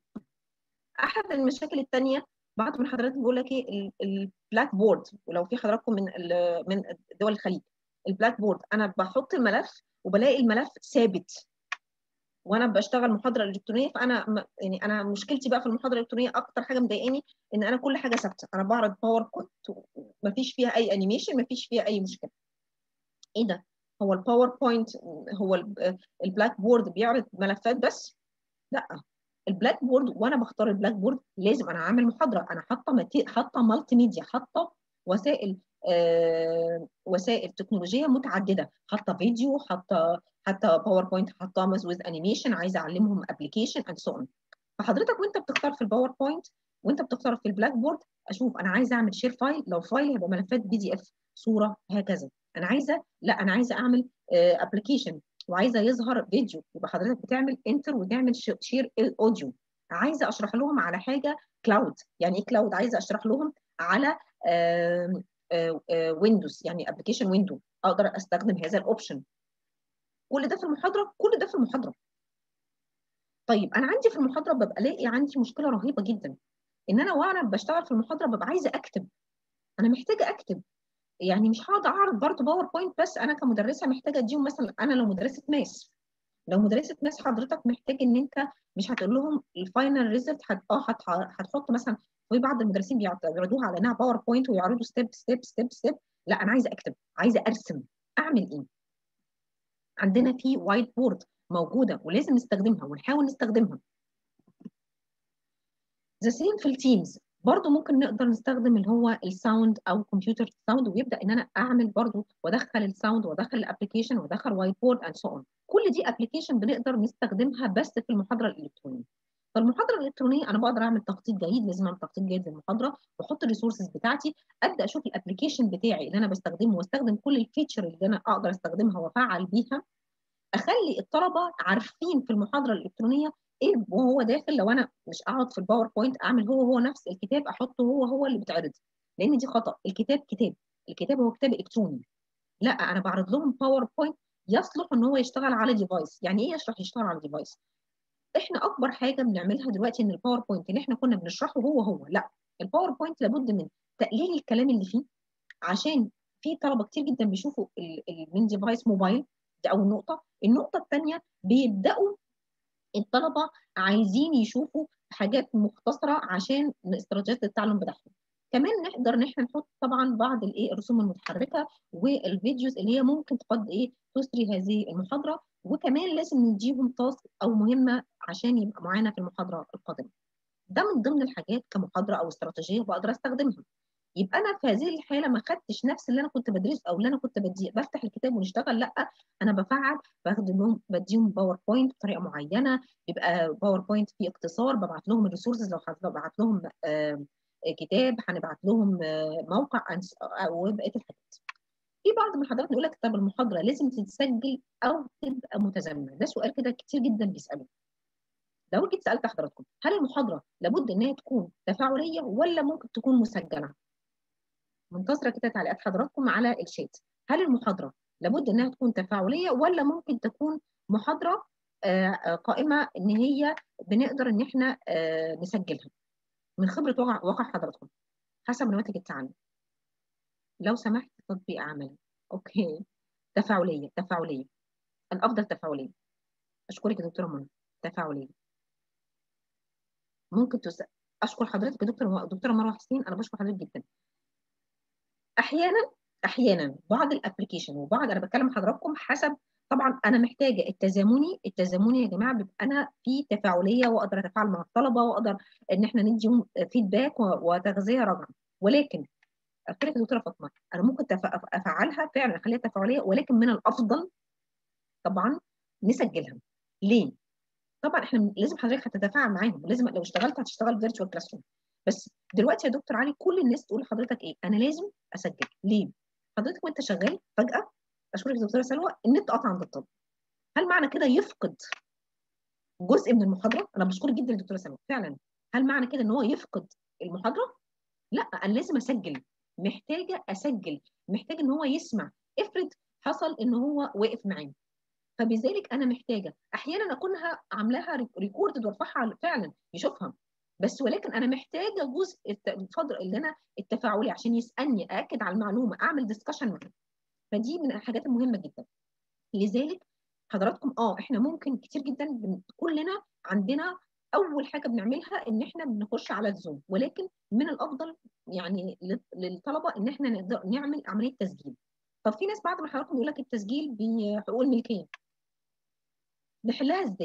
احد المشاكل الثانيه بعض من حضراتكم بيقول لك ايه البلاك بورد ولو في حضراتكم من من دول الخليج البلاك بورد انا بحط الملف وبلاقي الملف ثابت وانا بشتغل محاضره الكترونيه فانا يعني انا مشكلتي بقى في المحاضره الالكترونيه اكتر حاجه مضايقاني ان انا كل حاجه ثابته انا بعرض باوربوينت مفيش فيها اي انيميشن مفيش فيها اي مشكله ايه ده هو الباوربوينت هو البلاك بورد بيعرض ملفات بس لا البلاك بورد وانا بختار البلاك بورد لازم انا عامل محاضره انا حاطه حاطه مالتي ميديا حاطه وسائل آه وسائل تكنولوجيه متعدده حاطه فيديو حاطه حتى باوربوينت حاطاه ويز انيميشن عايزه اعلمهم ابلكيشن اند سو اون فحضرتك وانت بتختار في الباوربوينت وانت بتختار في البلاك بورد اشوف انا عايزه اعمل شير فايل لو فايل هيبقى ملفات بي دي اف صوره هكذا انا عايزه لا انا عايزه اعمل ابلكيشن وعايزه يظهر فيديو يبقى حضرتك بتعمل انتر وتعمل شير اوديو عايزه اشرح لهم على حاجه كلاود يعني ايه كلاود عايزه اشرح لهم على ويندوز يعني ابلكيشن ويندو اقدر استخدم هذا الاوبشن كل ده في المحاضره كل ده في المحاضره طيب انا عندي في المحاضره ببقى الاقي عندي مشكله رهيبه جدا ان انا وانا بشتغل في المحاضره ببقى عايزه اكتب انا محتاجه اكتب يعني مش هقعد اعرض برضه باوربوينت بس انا كمدرسه محتاجه اديهم مثلا انا لو مدرسه ماس لو مدرسه ماس حضرتك محتاج ان انت مش هتقول لهم الفاينل ريزلت اه هتحط مثلا في بعض المدرسين بيعرضوها على انها باوربوينت ويعرضوا ستيب ستيب ستيب ستيب لا انا عايزه اكتب عايزه ارسم اعمل ايه عندنا في وايت بورد موجوده ولازم نستخدمها ونحاول نستخدمها ذا سيم في التيمز برضه ممكن نقدر نستخدم اللي هو الساوند او كمبيوتر ساوند ويبدا ان انا اعمل برضه وادخل الساوند وادخل الابلكيشن وادخل وايت بورد اند سو اون كل دي ابلكيشن بنقدر نستخدمها بس في المحاضره الالكترونيه فالمحاضره الالكترونيه انا بقدر اعمل تخطيط جيد لازم اعمل تخطيط جيد للمحاضره واحط الريسورسز بتاعتي ابدا اشوف الابلكيشن بتاعي اللي انا بستخدمه واستخدم كل الفيتشر اللي انا اقدر استخدمها وافعل بيها اخلي الطلبه عارفين في المحاضره الالكترونيه ايه وهو داخل لو انا مش اقعد في الباوربوينت اعمل هو هو نفس الكتاب احطه هو هو اللي بيتعرض لان دي خطا الكتاب كتاب الكتاب هو كتاب الكتروني لا انا بعرض لهم باوربوينت يصلح ان هو يشتغل على ديفايس يعني ايه يشرح يشتغل على ديفايس احنا اكبر حاجه بنعملها دلوقتي ان الباوربوينت اللي احنا كنا بنشرحه هو هو لا الباوربوينت لابد من تقليل الكلام اللي فيه عشان في طلبه كتير جدا بيشوفوا من ديفايس موبايل دي اول نقطه النقطه الثانيه بيبداوا الطلبه عايزين يشوفوا حاجات مختصره عشان استراتيجيات التعلم بتاعهم كمان نقدر ان احنا نحط طبعا بعض الايه الرسوم المتحركه والفيديوز اللي هي ممكن قد ايه تسري هذه المحاضره وكمان لازم نديهم تاسك او مهمه عشان يبقى معانا في المحاضره القادمه ده من ضمن الحاجات كمحاضره او استراتيجيه بقدر استخدمها يبقى انا في هذه الحاله ما خدتش نفس اللي انا كنت بدرسه او اللي انا كنت بدي بفتح الكتاب ونشتغل لا انا بفعل باخد لهم بديهم باوربوينت بطريقه معينه يبقى باوربوينت فيه اختصار ببعت لهم الريسورسز لو ببعت لهم آه كتاب هنبعت لهم آه موقع وبقيه الحاجات في بعض من الحضرات يقول لك طب المحاضره لازم تتسجل او تبقى متزامنه ده سؤال كده كتير جدا بيسالوه لو جيت سالت حضراتكم هل المحاضره لابد ان هي تكون تفاعليه ولا ممكن تكون مسجله منتظره كده تعليقات حضراتكم على الشات هل المحاضره لابد انها تكون تفاعليه ولا ممكن تكون محاضره قائمه ان هي بنقدر ان احنا نسجلها من خبره واقع حضراتكم حسب نماذج التعلم لو سمحت تطبيق عملي اوكي تفاعليه تفاعليه الافضل تفاعليه اشكرك يا دكتوره منى تفاعليه ممكن تس... اشكر حضرتك يا دكتور دكتوره مروه حسين انا بشكر حضرتك جدا احيانا احيانا بعض الابلكيشن وبعض انا بتكلم حضراتكم حسب طبعا انا محتاجه التزامني التزامني يا جماعه بيبقى انا في تفاعليه واقدر اتفاعل مع الطلبه واقدر ان احنا نديهم فيدباك وتغذيه راجعه ولكن قلت لك يا دكتوره فاطمه انا ممكن افعلها فعلا اخليها تفاعليه ولكن من الافضل طبعا نسجلها ليه؟ طبعا احنا لازم حضرتك هتتفاعل معاهم لازم لو اشتغلت هتشتغل فيرتشوال كلاس روم بس دلوقتي يا دكتور علي كل الناس تقول لحضرتك ايه انا لازم اسجل ليه حضرتك وانت شغال فجاه اشكرك يا دكتوره سلوى النت قطع عند الطالب هل معنى كده يفقد جزء من المحاضره انا بشكرك جدا يا دكتوره سلوى فعلا هل معنى كده ان هو يفقد المحاضره لا انا لازم اسجل محتاجه اسجل محتاج ان هو يسمع افرض حصل ان هو واقف معانا فبذلك انا محتاجه احيانا اكونها عاملاها ريكوردد وارفعها فعلا يشوفها بس ولكن انا محتاجه جزء الفضل اللي انا التفاعلي عشان يسالني ااكد على المعلومه اعمل ديسكشن معاه فدي من الحاجات المهمه جدا لذلك حضراتكم اه احنا ممكن كتير جدا كلنا عندنا اول حاجه بنعملها ان احنا بنخش على الزوم ولكن من الافضل يعني للطلبه ان احنا نقدر نعمل عمليه تسجيل طب في ناس بعد ما حضراتكم يقول لك التسجيل بحقوق الملكيه نحلها ازاي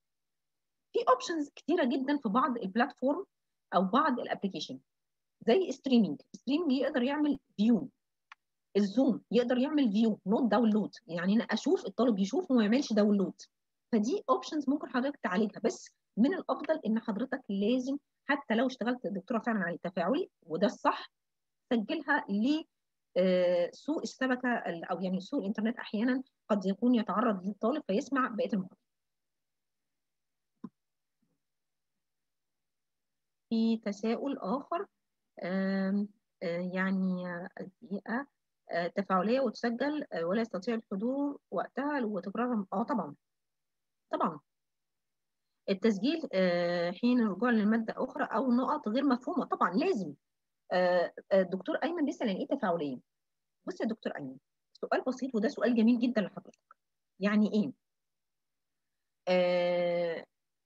في اوبشنز كتيره جدا في بعض البلاتفورم او بعض الابلكيشن زي ستريمينج ستريمينج يقدر يعمل فيو الزوم يقدر يعمل فيو نوت داونلود يعني انا اشوف الطالب يشوف وما يعملش داونلود فدي اوبشنز ممكن حضرتك تعالجها بس من الافضل ان حضرتك لازم حتى لو اشتغلت دكتوره فعلا على التفاعلي وده الصح سجلها ل سوء الشبكه او يعني سوء الانترنت احيانا قد يكون يتعرض للطالب فيسمع بقيه المحاضره في تساؤل اخر آم آم يعني دقيقه تفاعليه وتسجل ولا يستطيع الحضور وقتها وتكرارها اه طبعا طبعا التسجيل حين الرجوع للماده اخرى او نقط غير مفهومه طبعا لازم الدكتور ايمن بيسال يعني ايه تفاعليه بص يا دكتور ايمن سؤال بسيط وده سؤال جميل جدا لحضرتك يعني ايه آه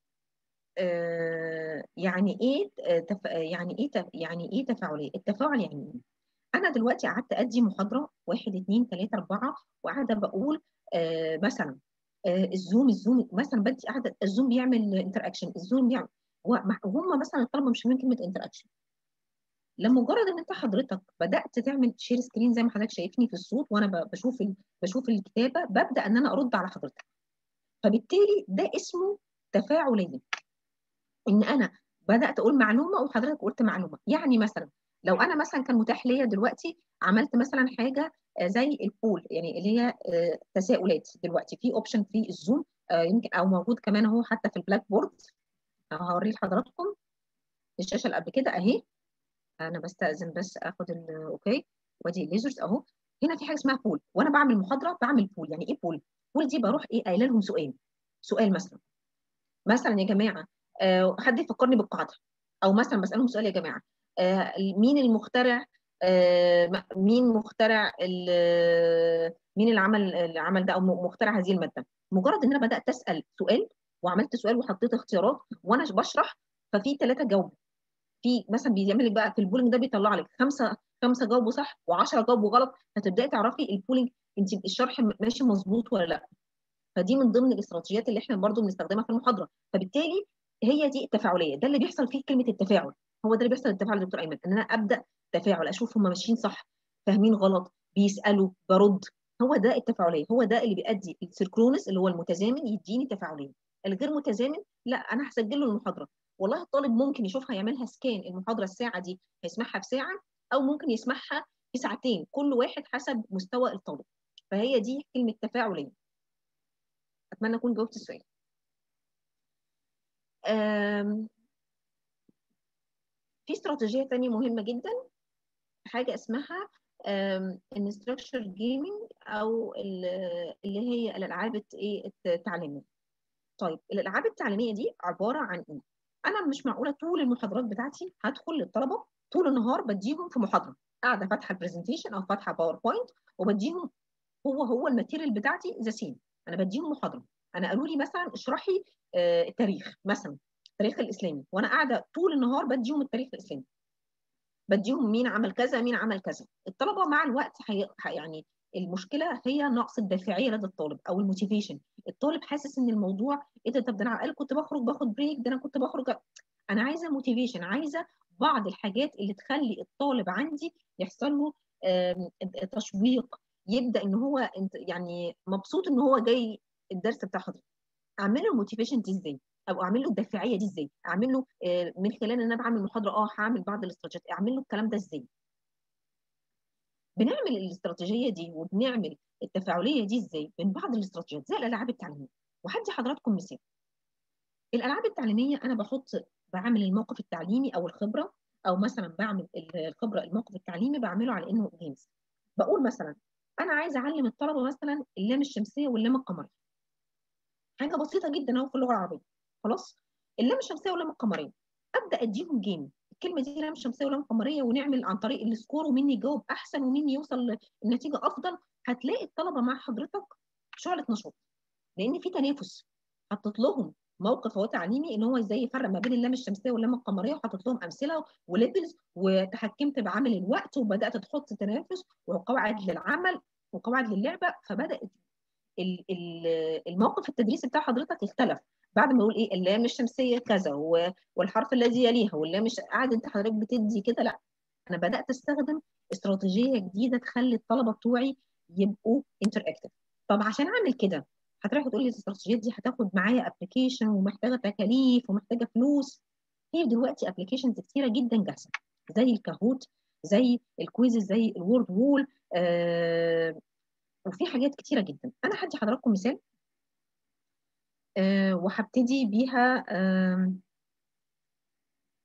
آه يعني ايه تف... يعني ايه تف... يعني ايه تفاعليه التفاعل يعني ايه انا دلوقتي قعدت ادي محاضره واحد اثنين ثلاثه اربعه وقاعده بقول آه مثلا آه الزوم الزوم مثلا بدي قاعده الزوم بيعمل انتر اكشن الزوم بيعمل وهم مثلا الطلبه مش فاهمين كلمه انتر اكشن لمجرد ان انت حضرتك بدات تعمل شير سكرين زي ما حضرتك شايفني في الصوت وانا بشوف ال... بشوف الكتابه ببدا ان انا ارد على حضرتك فبالتالي ده اسمه تفاعليه ان انا بدات اقول معلومه وحضرتك قلت معلومه يعني مثلا لو انا مثلا كان متاح ليا دلوقتي عملت مثلا حاجه زي البول يعني اللي هي تساؤلات دلوقتي في اوبشن في الزوم يمكن او موجود كمان اهو حتى في البلاك بورد هوريه لحضراتكم الشاشه اللي قبل كده اهي انا بستاذن بس اخد اوكي وادي الليزرز اهو هنا في حاجه اسمها بول وانا بعمل محاضره بعمل بول يعني ايه بول بول دي بروح ايه قايله لهم سؤال سؤال مثلا مثلا يا جماعه آه حد يفكرني بالقاعده او مثلا بسالهم سؤال يا جماعه آه مين المخترع آه مين مخترع مين اللي عمل العمل ده او مخترع هذه الماده مجرد ان انا بدات اسال سؤال وعملت سؤال وحطيت اختيارات وانا بشرح ففي ثلاثه جاوبوا في مثلا بيعمل لك بقى في البولينج ده بيطلع لك خمسه خمسه جاوبوا صح و10 جاوبوا غلط فتبداي تعرفي البولينج انت الشرح ماشي مظبوط ولا لا فدي من ضمن الاستراتيجيات اللي احنا برضو بنستخدمها في المحاضره فبالتالي هي دي التفاعليه ده اللي بيحصل فيه كلمه التفاعل هو ده اللي بيحصل التفاعل يا دكتور ايمن ان انا ابدا تفاعل اشوف هم ماشيين صح فاهمين غلط بيسالوا برد هو ده التفاعليه هو ده اللي بيؤدي السيركرونس اللي هو المتزامن يديني تفاعليه الغير متزامن لا انا هسجل له المحاضره والله الطالب ممكن يشوفها يعملها سكان المحاضره الساعه دي هيسمعها في ساعه او ممكن يسمعها في ساعتين كل واحد حسب مستوى الطالب فهي دي كلمه تفاعليه اتمنى اكون جاوبت السؤال في استراتيجيه ثانيه مهمه جدا حاجه اسمها انستراكشر جيمنج او اللي هي الالعاب التعليميه طيب الالعاب التعليميه دي عباره عن ايه انا مش معقوله طول المحاضرات بتاعتي هدخل للطلبه طول النهار بديهم في محاضره قاعده فاتحه البرزنتيشن او فاتحه باوربوينت وبديهم هو هو الماتيريال بتاعتي ذا سيم انا بديهم محاضره انا قالوا لي مثلا اشرحي آه التاريخ مثلا التاريخ الاسلامي وانا قاعده طول النهار بديهم التاريخ الاسلامي بديهم مين عمل كذا مين عمل كذا الطلبه مع الوقت حي... يعني المشكله هي نقص الدافعيه لدى الطالب او الموتيفيشن الطالب حاسس ان الموضوع ايه ده طب ده انا على الاقل كنت بخرج باخد بريك ده انا كنت بخرج انا عايزه موتيفيشن عايزه بعض الحاجات اللي تخلي الطالب عندي يحصل له تشويق يبدا ان هو يعني مبسوط ان هو جاي الدرس بتاع حضرتك اعمل له الموتيفيشن دي ازاي او اعمل له الدافعيه دي ازاي اعمل له من خلال ان انا بعمل محاضره اه هعمل بعض الاستراتيجيات اعمل له الكلام ده ازاي بنعمل الاستراتيجيه دي وبنعمل التفاعليه دي ازاي من بعض الاستراتيجيات زي الالعاب التعليميه وهدي حضراتكم مثال الالعاب التعليميه انا بحط بعمل الموقف التعليمي او الخبره او مثلا بعمل الخبره الموقف التعليمي بعمله على انه جيمز بقول مثلا انا عايزه اعلم الطلبه مثلا اللام الشمسيه واللام القمريه حاجه بسيطه جدا اهو في اللغه العربيه خلاص اللام الشمسيه واللام القمريه ابدا اديهم جيم الكلمه دي لام شمسيه ولام قمريه ونعمل عن طريق السكور ومين يجاوب احسن ومين يوصل لنتيجه افضل هتلاقي الطلبه مع حضرتك شعله نشاط لان في تنافس حطيت لهم موقف هو تعليمي ان هو ازاي يفرق ما بين اللام الشمسيه واللام القمريه وحطيت لهم امثله وليفلز وتحكمت بعمل الوقت وبدات تحط تنافس وقواعد للعمل وقواعد للعبه فبدات الموقف التدريسي بتاع حضرتك اختلف بعد ما اقول ايه اللام الشمسيه كذا والحرف الذي يليها واللام مش قاعد انت حضرتك بتدي كده لا انا بدات استخدم استراتيجيه جديده تخلي الطلبه بتوعي يبقوا انتراكتيف طب عشان اعمل كده هتروح تقول لي الاستراتيجيات دي هتاخد معايا ابلكيشن ومحتاجه تكاليف ومحتاجه فلوس في دلوقتي ابلكيشنز كتيره جدا جاهزه زي الكاهوت زي الكويزز زي الوورد وول آه وفي حاجات كتيره جدا انا هدي حضراتكم مثال أه وهبتدي بيها أه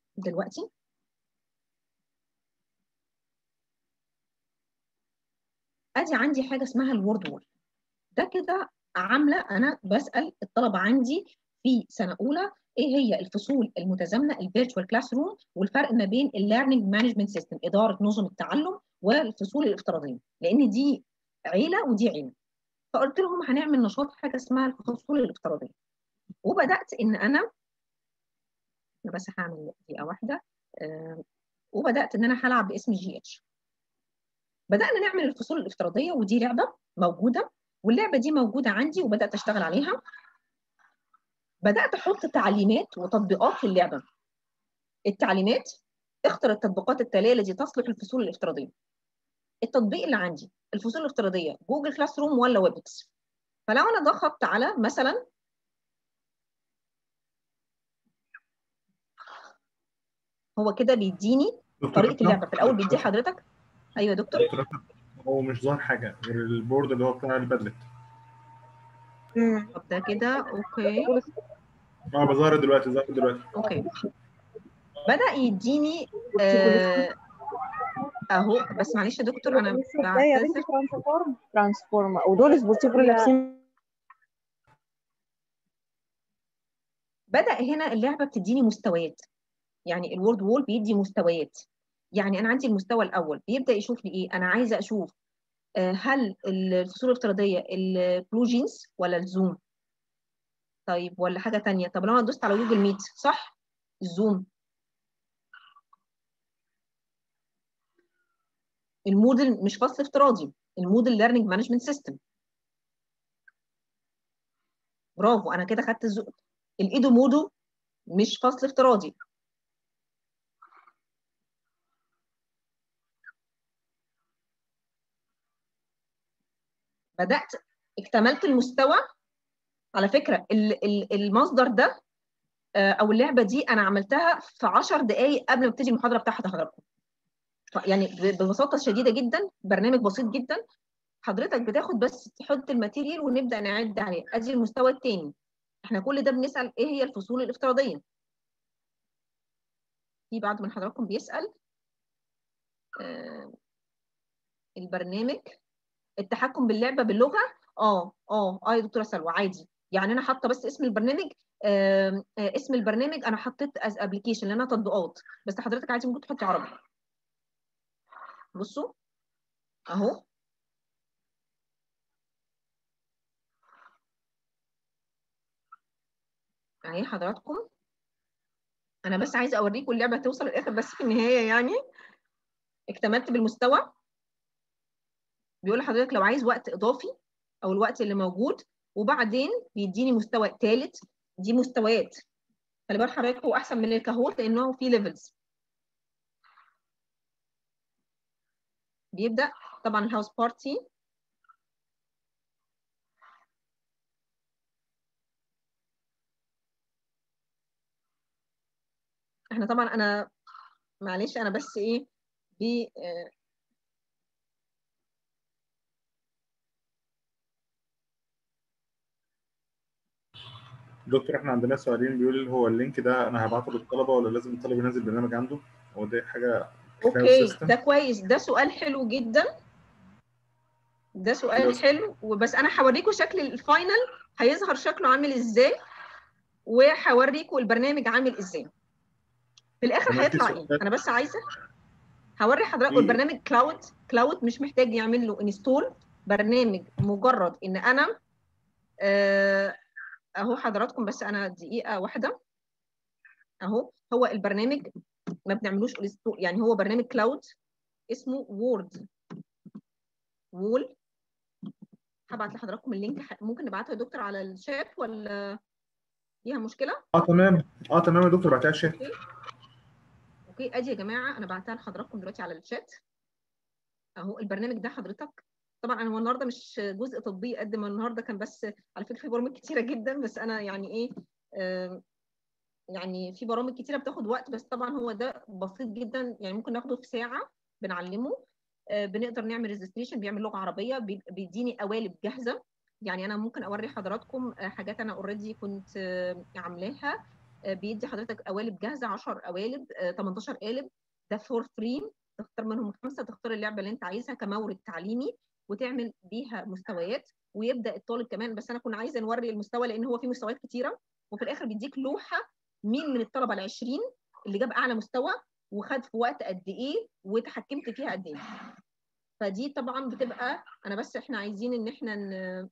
دلوقتي ادي عندي حاجه اسمها الوورد وول ده كده عامله انا بسال الطلبه عندي في سنه اولى ايه هي الفصول المتزامنه الفيرتشوال كلاس روم والفرق ما بين الليرنينج مانجمنت سيستم اداره نظم التعلم والفصول الافتراضيه لان دي عيله ودي عيله فقلت لهم هنعمل نشاط حاجه اسمها الفصول الافتراضيه وبدات ان انا انا بس هعمل دقيقه واحده أه وبدات ان انا هلعب باسم جي اتش بدانا نعمل الفصول الافتراضيه ودي لعبه موجوده واللعبه دي موجوده عندي وبدات اشتغل عليها بدات احط تعليمات وتطبيقات للعبه التعليمات اختر التطبيقات التاليه التي تصلح للفصول الافتراضيه التطبيق اللي عندي الفصول الافتراضيه جوجل كلاس روم ولا ويبكس فلو انا ضغطت على مثلا هو كده بيديني طريقه اللعبه في الاول بيدي حضرتك ايوه يا دكتور هو مش ظاهر حاجه غير البورد اللي هو بتاع البادلت طب ده كده اوكي اه بظهر دلوقتي ظهر دلوقتي اوكي بدا يديني آه اهو بس معلش يا دكتور انا يا بنتي ترانسفورم ترانسفورم ودول سبورتيفو لابسين بدا هنا اللعبه بتديني مستويات يعني الوورد وول بيدي مستويات يعني انا عندي المستوى الاول بيبدا يشوف لي ايه انا عايزه اشوف هل الفصول الافتراضيه البلو جينز ولا الزوم طيب ولا حاجه تانية طب لو انا دوست على جوجل ميت صح الزوم الموديل مش فصل افتراضي الموديل ليرنينج مانجمنت سيستم برافو انا كده خدت الزو... الايدو مودو مش فصل افتراضي بدات اكتملت المستوى على فكره المصدر ده او اللعبه دي انا عملتها في 10 دقائق قبل ما ابتدي المحاضره بتاعت حضراتكم يعني ببساطه شديده جدا برنامج بسيط جدا حضرتك بتاخد بس تحط الماتيريال ونبدا نعد عليه ادي المستوى الثاني احنا كل ده بنسال ايه هي الفصول الافتراضيه في بعض من حضراتكم بيسال آه البرنامج التحكم باللعبه باللغه اه اه اه يا دكتوره سلوى عادي يعني انا حاطه بس اسم البرنامج آه آه اسم البرنامج انا حطيت از ابلكيشن لانها تطبيقات بس حضرتك عادي ممكن تحطي عربي بصوا اهو اهي حضراتكم انا بس عايزه اوريكم اللعبه توصل للاخر بس في النهايه يعني اكتملت بالمستوى بيقول لحضرتك لو عايز وقت اضافي او الوقت اللي موجود وبعدين بيديني مستوى ثالث دي مستويات خلي بال حضرتك هو احسن من الكاهوت لانه فيه ليفلز بيبدا طبعا الهاوس بارتي احنا طبعا انا معلش انا بس ايه بي دكتور احنا عندنا سؤالين بيقول هو اللينك ده انا هبعته للطلبه ولا لازم الطالب ينزل برنامج عنده هو دي حاجه اوكي ده كويس ده سؤال حلو جدا ده سؤال بس. حلو وبس انا هوريكم شكل الفاينل هيظهر شكله عامل ازاي وهوريكم البرنامج عامل ازاي في الاخر تمام، في هيطلع سؤال. ايه انا بس عايزه هوري حضراتكم في- البرنامج كلاود كلاود مش محتاج يعمل له انستول برنامج مجرد ان انا آه، اهو حضراتكم بس انا دقيقه واحده اهو هو البرنامج ما بنعملوش انستول يعني هو برنامج كلاود اسمه وورد وول هبعت لحضراتكم اللينك ح- ممكن نبعته يا دكتور على الشات ولا فيها مشكله اه تمام اه تمام يا دكتور بعتها الشات اوكي ادي يا جماعه انا بعتها لحضراتكم دلوقتي على الشات اهو البرنامج ده حضرتك طبعا انا هو النهارده مش جزء تطبيق قد ما النهارده كان بس على فكره في برامج كتيره جدا بس انا يعني ايه آم، يعني في برامج كتيره بتاخد وقت بس طبعا هو ده بسيط جدا يعني ممكن ناخده في ساعه بنعلمه آه، بنقدر نعمل ريجستريشن بيعمل لغه عربيه بي- بيديني قوالب جاهزه يعني انا ممكن اوري حضراتكم آه، حاجات انا اوريدي كنت آه، عاملاها آه، بيدي حضرتك قوالب جاهزه 10 قوالب آه، 18 قالب ده فور فري تختار منهم خمسه تختار اللعبه اللي انت عايزها كمورد تعليمي وتعمل بيها مستويات ويبدا الطالب كمان بس انا كنا عايزه نوري المستوى لان هو في مستويات كتيره وفي الاخر بيديك لوحه مين من الطلبه ال 20 اللي جاب اعلى مستوى وخد في وقت قد ايه وتحكمت فيها قد ايه فدي طبعا بتبقى انا بس احنا عايزين ان احنا ن...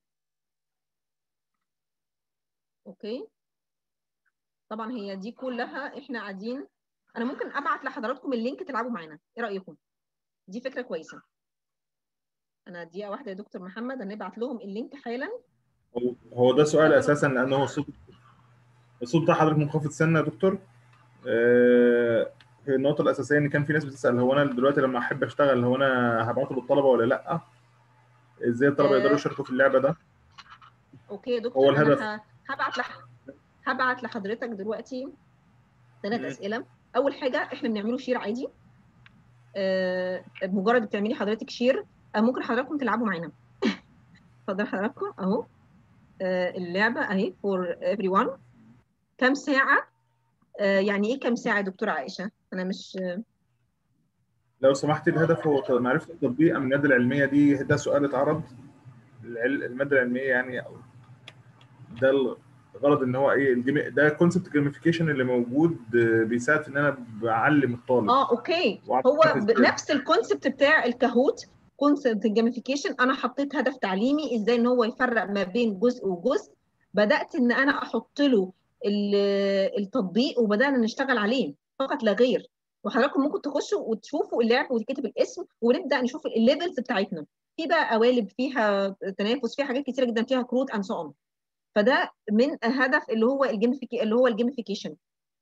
اوكي طبعا هي دي كلها احنا قاعدين انا ممكن ابعت لحضراتكم اللينك تلعبوا معانا ايه رايكم دي فكره كويسه انا دقيقه واحده يا دكتور محمد هنبعت لهم اللينك حالا هو- هو ده سؤال اساسا لانه هو الصوت الصوت بتاع حضرتك منخفض سنه يا دكتور آه، هي النقطه الاساسيه ان كان في ناس بتسال هو انا دلوقتي لما احب اشتغل هو انا هبعته للطلبه ولا لا ازاي الطلبه آه. يقدروا يشاركوا في اللعبه ده اوكي يا دكتور هو الهدف. انا ه- هبعت لح... هبعت لحضرتك دلوقتي ثلاث مم. اسئله اول حاجه احنا بنعمله شير عادي آه، بمجرد بتعملي حضرتك شير آه، ممكن حضراتكم تلعبوا معانا اتفضل حضراتكم اهو آه، اللعبه اهي فور ايفري ون كام ساعه آه، يعني ايه كام ساعه يا دكتوره عائشه انا مش لو سمحت الهدف هو ت- معرفه التطبيق ام الماده العلميه دي ده سؤال اتعرض العل- الماده العلميه يعني أو ده الغرض ان هو ايه الجيم ده كونسبت جيميفيكيشن اللي موجود آه، بيساعد في ان انا بعلم الطالب اه اوكي وعارف هو إزاي. بنفس الكونسبت بتاع الكاهوت كونسبت الجيميفيكيشن انا حطيت هدف تعليمي ازاي ان هو يفرق ما بين جزء وجزء بدات ان انا احط له ال- التطبيق وبدانا نشتغل عليه فقط لا غير وحضراتكم ممكن تخشوا وتشوفوا اللعب وتكتب الاسم ونبدا نشوف الليفلز بتاعتنا في بقى قوالب فيها تنافس فيها حاجات كتيره جدا فيها كروت اند سو اون فده من هدف اللي هو الجيميفيكي اللي هو الجيميفيكيشن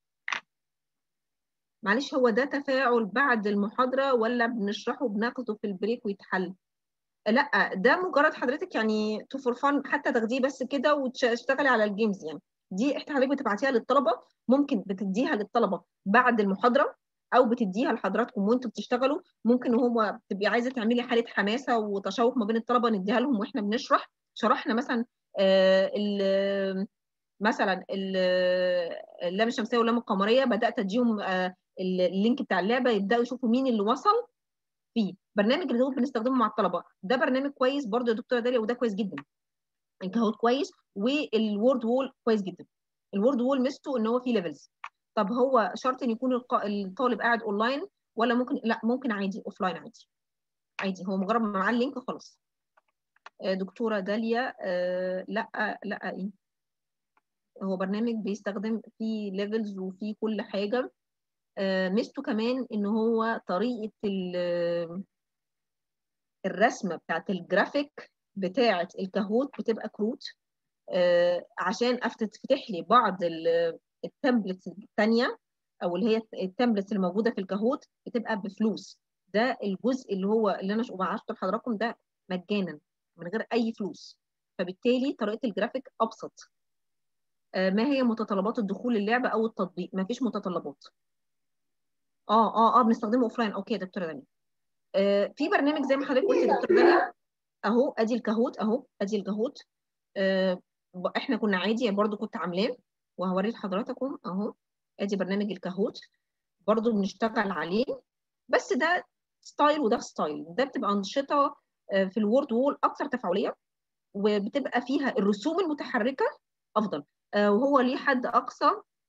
معلش هو ده تفاعل بعد المحاضرة ولا بنشرحه بناخده في البريك ويتحل؟ لا ده مجرد حضرتك يعني تو فور فن حتى تاخديه بس كده وتشتغلي على الجيمز يعني دي احنا حضرتك بتبعتيها للطلبة ممكن بتديها للطلبة بعد المحاضرة او بتديها لحضراتكم وانتوا بتشتغلوا ممكن هو تبقي عايزه تعملي حاله حماسه وتشوق ما بين الطلبه نديها لهم واحنا بنشرح شرحنا مثلا آه ال مثلا ال- اللام الشمسيه واللام القمريه بدات اديهم آه اللينك بتاع اللعبه يبداوا يشوفوا مين اللي وصل فيه برنامج اللي هو بنستخدمه مع الطلبه ده برنامج كويس برضه يا دكتوره داليا وده كويس جدا الكهوت كويس والوورد وول كويس جدا الوورد وول ميزته ان هو فيه ليفلز طب هو شرط ان يكون الق- الطالب قاعد اونلاين ولا ممكن لا ممكن عادي اوفلاين عادي عادي هو مجرد ما معاه اللينك خلاص آه، دكتوره داليا آه، لا لا ايه هو برنامج بيستخدم فيه ليفلز وفيه كل حاجه آه، ميزته كمان ان هو طريقه ال- الرسمه بتاعت الجرافيك بتاعه الكاهوت بتبقى كروت آه، عشان افتتح لي بعض التمبلتس الثانيه او اللي هي التمبلتس اللي موجوده في الكاهوت بتبقى بفلوس ده الجزء اللي هو اللي انا بعته لحضراتكم ده مجانا من غير اي فلوس فبالتالي طريقه الجرافيك ابسط آه، ما هي متطلبات الدخول اللعبه او التطبيق ما فيش متطلبات اه اه اه بنستخدمه اوفلاين اوكي يا دكتوره داليا آه في برنامج زي ما حضرتك قلت يا دكتوره داليا اهو ادي الكاهوت اهو ادي الكاهوت آه ب- احنا كنا عادي برضو كنت عاملاه وهوري لحضراتكم اهو ادي برنامج الكاهوت برضو بنشتغل عليه بس ده ستايل وده ستايل ده بتبقى انشطه آه، في الوورد وول اكثر تفاعليه وبتبقى فيها الرسوم المتحركه افضل آه، وهو ليه حد اقصى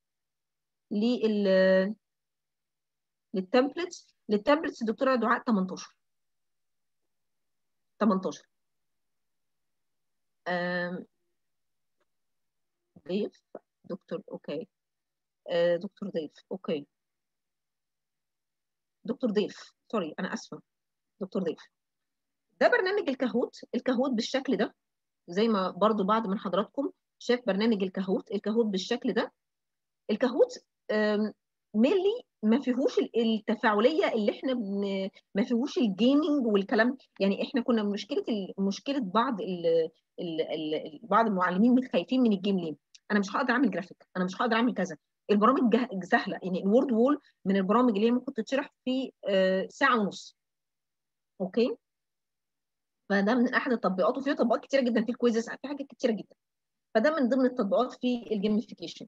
لل للتمبلتس للتمبلتس دكتوره دعاء 18 18 آم، ضيف دكتور اوكي آه، دكتور ضيف اوكي دكتور ضيف سوري انا اسفه دكتور ضيف ده برنامج الكاهوت الكاهوت بالشكل ده زي ما برضو بعض من حضراتكم شاف برنامج الكاهوت الكاهوت بالشكل ده الكاهوت ميلي ما فيهوش ال- التفاعليه اللي احنا بن... ما فيهوش الجيمنج والكلام يعني احنا كنا مشكله ال... مشكله بعض ال... ال... ال... بعض المعلمين متخايفين من الجيم ليه انا مش هقدر اعمل جرافيك انا مش هقدر اعمل كذا البرامج جه... سهله يعني الوورد وول من البرامج اللي هي ممكن تتشرح في آه، ساعه ونص اوكي فده من احد التطبيقات وفي تطبيقات كتيره جدا في الكويزز في حاجات كتيره جدا فده من ضمن التطبيقات في الجيميفيكيشن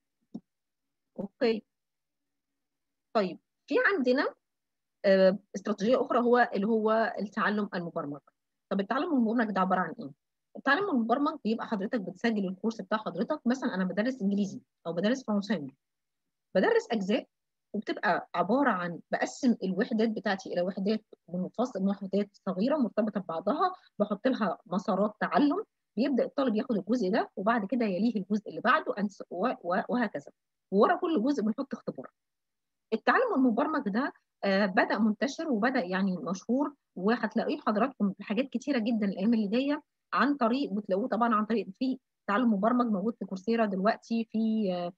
اوكي طيب في عندنا آه، استراتيجيه اخرى هو اللي هو التعلم المبرمج طب التعلم المبرمج ده عباره عن ايه التعلم المبرمج بيبقى حضرتك بتسجل الكورس بتاع حضرتك مثلا انا بدرس انجليزي او بدرس فرنساوي بدرس اجزاء وبتبقى عباره عن بقسم الوحدات بتاعتي الى وحدات منفصله وحدات صغيره مرتبطه ببعضها بحط لها مسارات تعلم بيبدا الطالب ياخد الجزء ده وبعد كده يليه الجزء اللي بعده وهكذا وورا كل جزء بنحط اختبار التعلم المبرمج ده آه بدا منتشر وبدا يعني مشهور وهتلاقيه حضراتكم في حاجات كتيره جدا الايام اللي جايه عن طريق بتلاقوه طبعا عن طريق في تعلم مبرمج موجود في كورسيرا دلوقتي في آه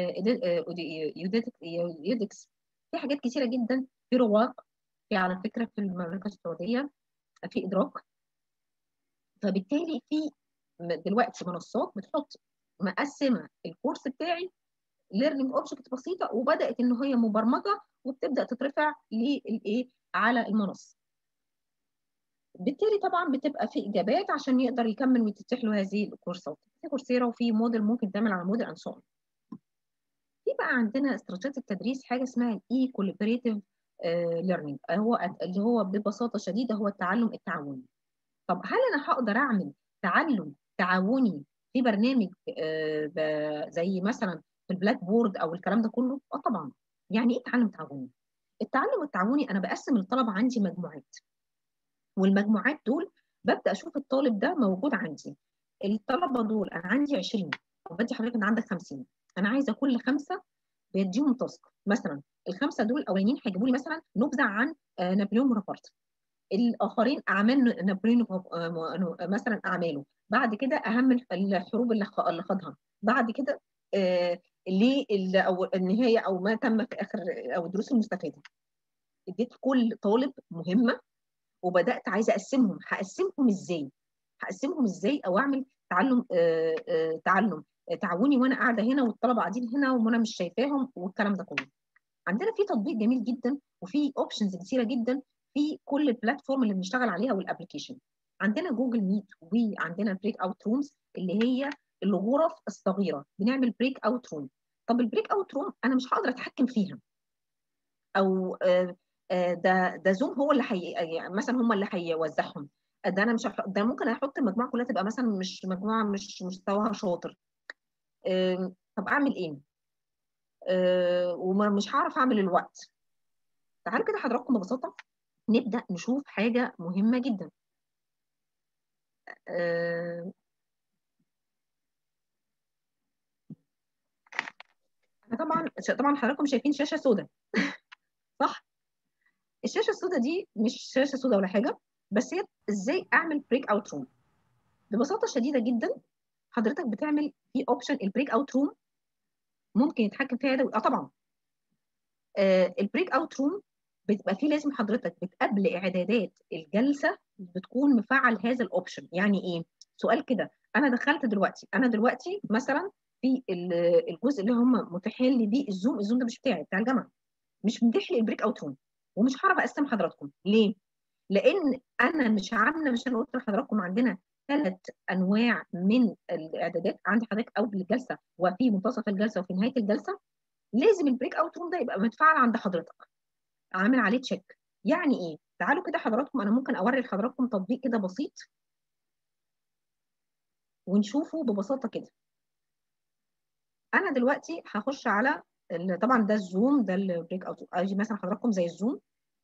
يودكس في حاجات كتيره جدا في رواق في على فكره في المملكه السعوديه في ادراك فبالتالي في دلوقتي منصات بتحط مقسمه الكورس بتاعي ليرنينج اوبجكت بسيطه وبدات ان هي مبرمجه وبتبدا تترفع للايه على المنصه بالتالي طبعا بتبقى في اجابات عشان يقدر يكمل وتتيح له هذه الكورسات في كورسيرا وفي موديل ممكن تعمل على موديل اند سو في بقى عندنا استراتيجيه التدريس حاجه اسمها الاي كولابريتيف ليرنينج هو اللي هو ببساطه شديده هو التعلم التعاوني طب هل انا هقدر اعمل تعلم تعاوني في برنامج زي مثلا في البلاك بورد او الكلام ده كله اه طبعا يعني ايه تعلم تعاوني التعلم التعاوني انا بقسم الطلبه عندي مجموعات والمجموعات دول ببدا اشوف الطالب ده موجود عندي الطلبه دول انا عندي 20 وبدي حضرتك ان عندك 50 انا عايزه كل خمسه بيديهم تاسك مثلا الخمسه دول الاولانيين هيجيبوا لي مثلا نبذه عن نابليون بونابرت الاخرين اعمال نابليون مثلا اعماله بعد كده اهم الحروب اللي خاضها بعد كده آه ليه او النهايه او ما تم في اخر او الدروس المستفاده اديت كل طالب مهمه وبدات عايزه اقسمهم هقسمهم ازاي هقسمهم ازاي او اعمل تعلم آه آه تعلم تعاوني وانا قاعده هنا والطلبه قاعدين هنا وانا مش شايفاهم والكلام ده كله عندنا في تطبيق جميل جدا وفي اوبشنز كثيره جدا في كل البلاتفورم اللي بنشتغل عليها والابلكيشن عندنا جوجل ميت وعندنا بريك اوت رومز اللي هي الغرف الصغيره بنعمل بريك اوت روم طب البريك اوت روم انا مش هقدر اتحكم فيها او ده ده زوم هو اللي حي... مثلا هم اللي هيوزعهم ده انا مش هح... ده ممكن احط المجموعه كلها تبقى مثلا مش مجموعه مش مستواها شاطر طب اعمل ايه ومش هعرف اعمل الوقت تعالوا كده حضراتكم ببساطه نبدا نشوف حاجه مهمه جدا طبعا طبعا حضراتكم شايفين شاشه سوداء صح الشاشه السوداء دي مش شاشه سوداء ولا حاجه بس هي ازاي اعمل بريك اوت روم ببساطه شديده جدا حضرتك بتعمل في اوبشن البريك اوت روم ممكن يتحكم فيها ده اه طبعا آه البريك اوت روم بتبقى فيه لازم حضرتك بتقبل اعدادات الجلسه بتكون مفعل هذا الاوبشن يعني ايه سؤال كده انا دخلت دلوقتي انا دلوقتي مثلا في الجزء اللي هم متاحين لي بيه الزوم الزوم ده مش بتاعي بتاع الجامعه مش متاح لي البريك اوت روم ومش هعرف اقسم حضراتكم ليه لان انا مش عامله مش انا قلت لحضراتكم عندنا ثلاث انواع من الاعدادات عندي حضرتك اول الجلسه وفي منتصف الجلسه وفي نهايه الجلسه لازم البريك اوت روم ده يبقى متفعل عند حضرتك عامل عليه تشيك يعني ايه تعالوا كده حضراتكم انا ممكن اوري لحضراتكم تطبيق كده بسيط ونشوفه ببساطه كده انا دلوقتي هخش على طبعا ده الزوم ده البريك اوت اجي مثلا حضراتكم زي الزوم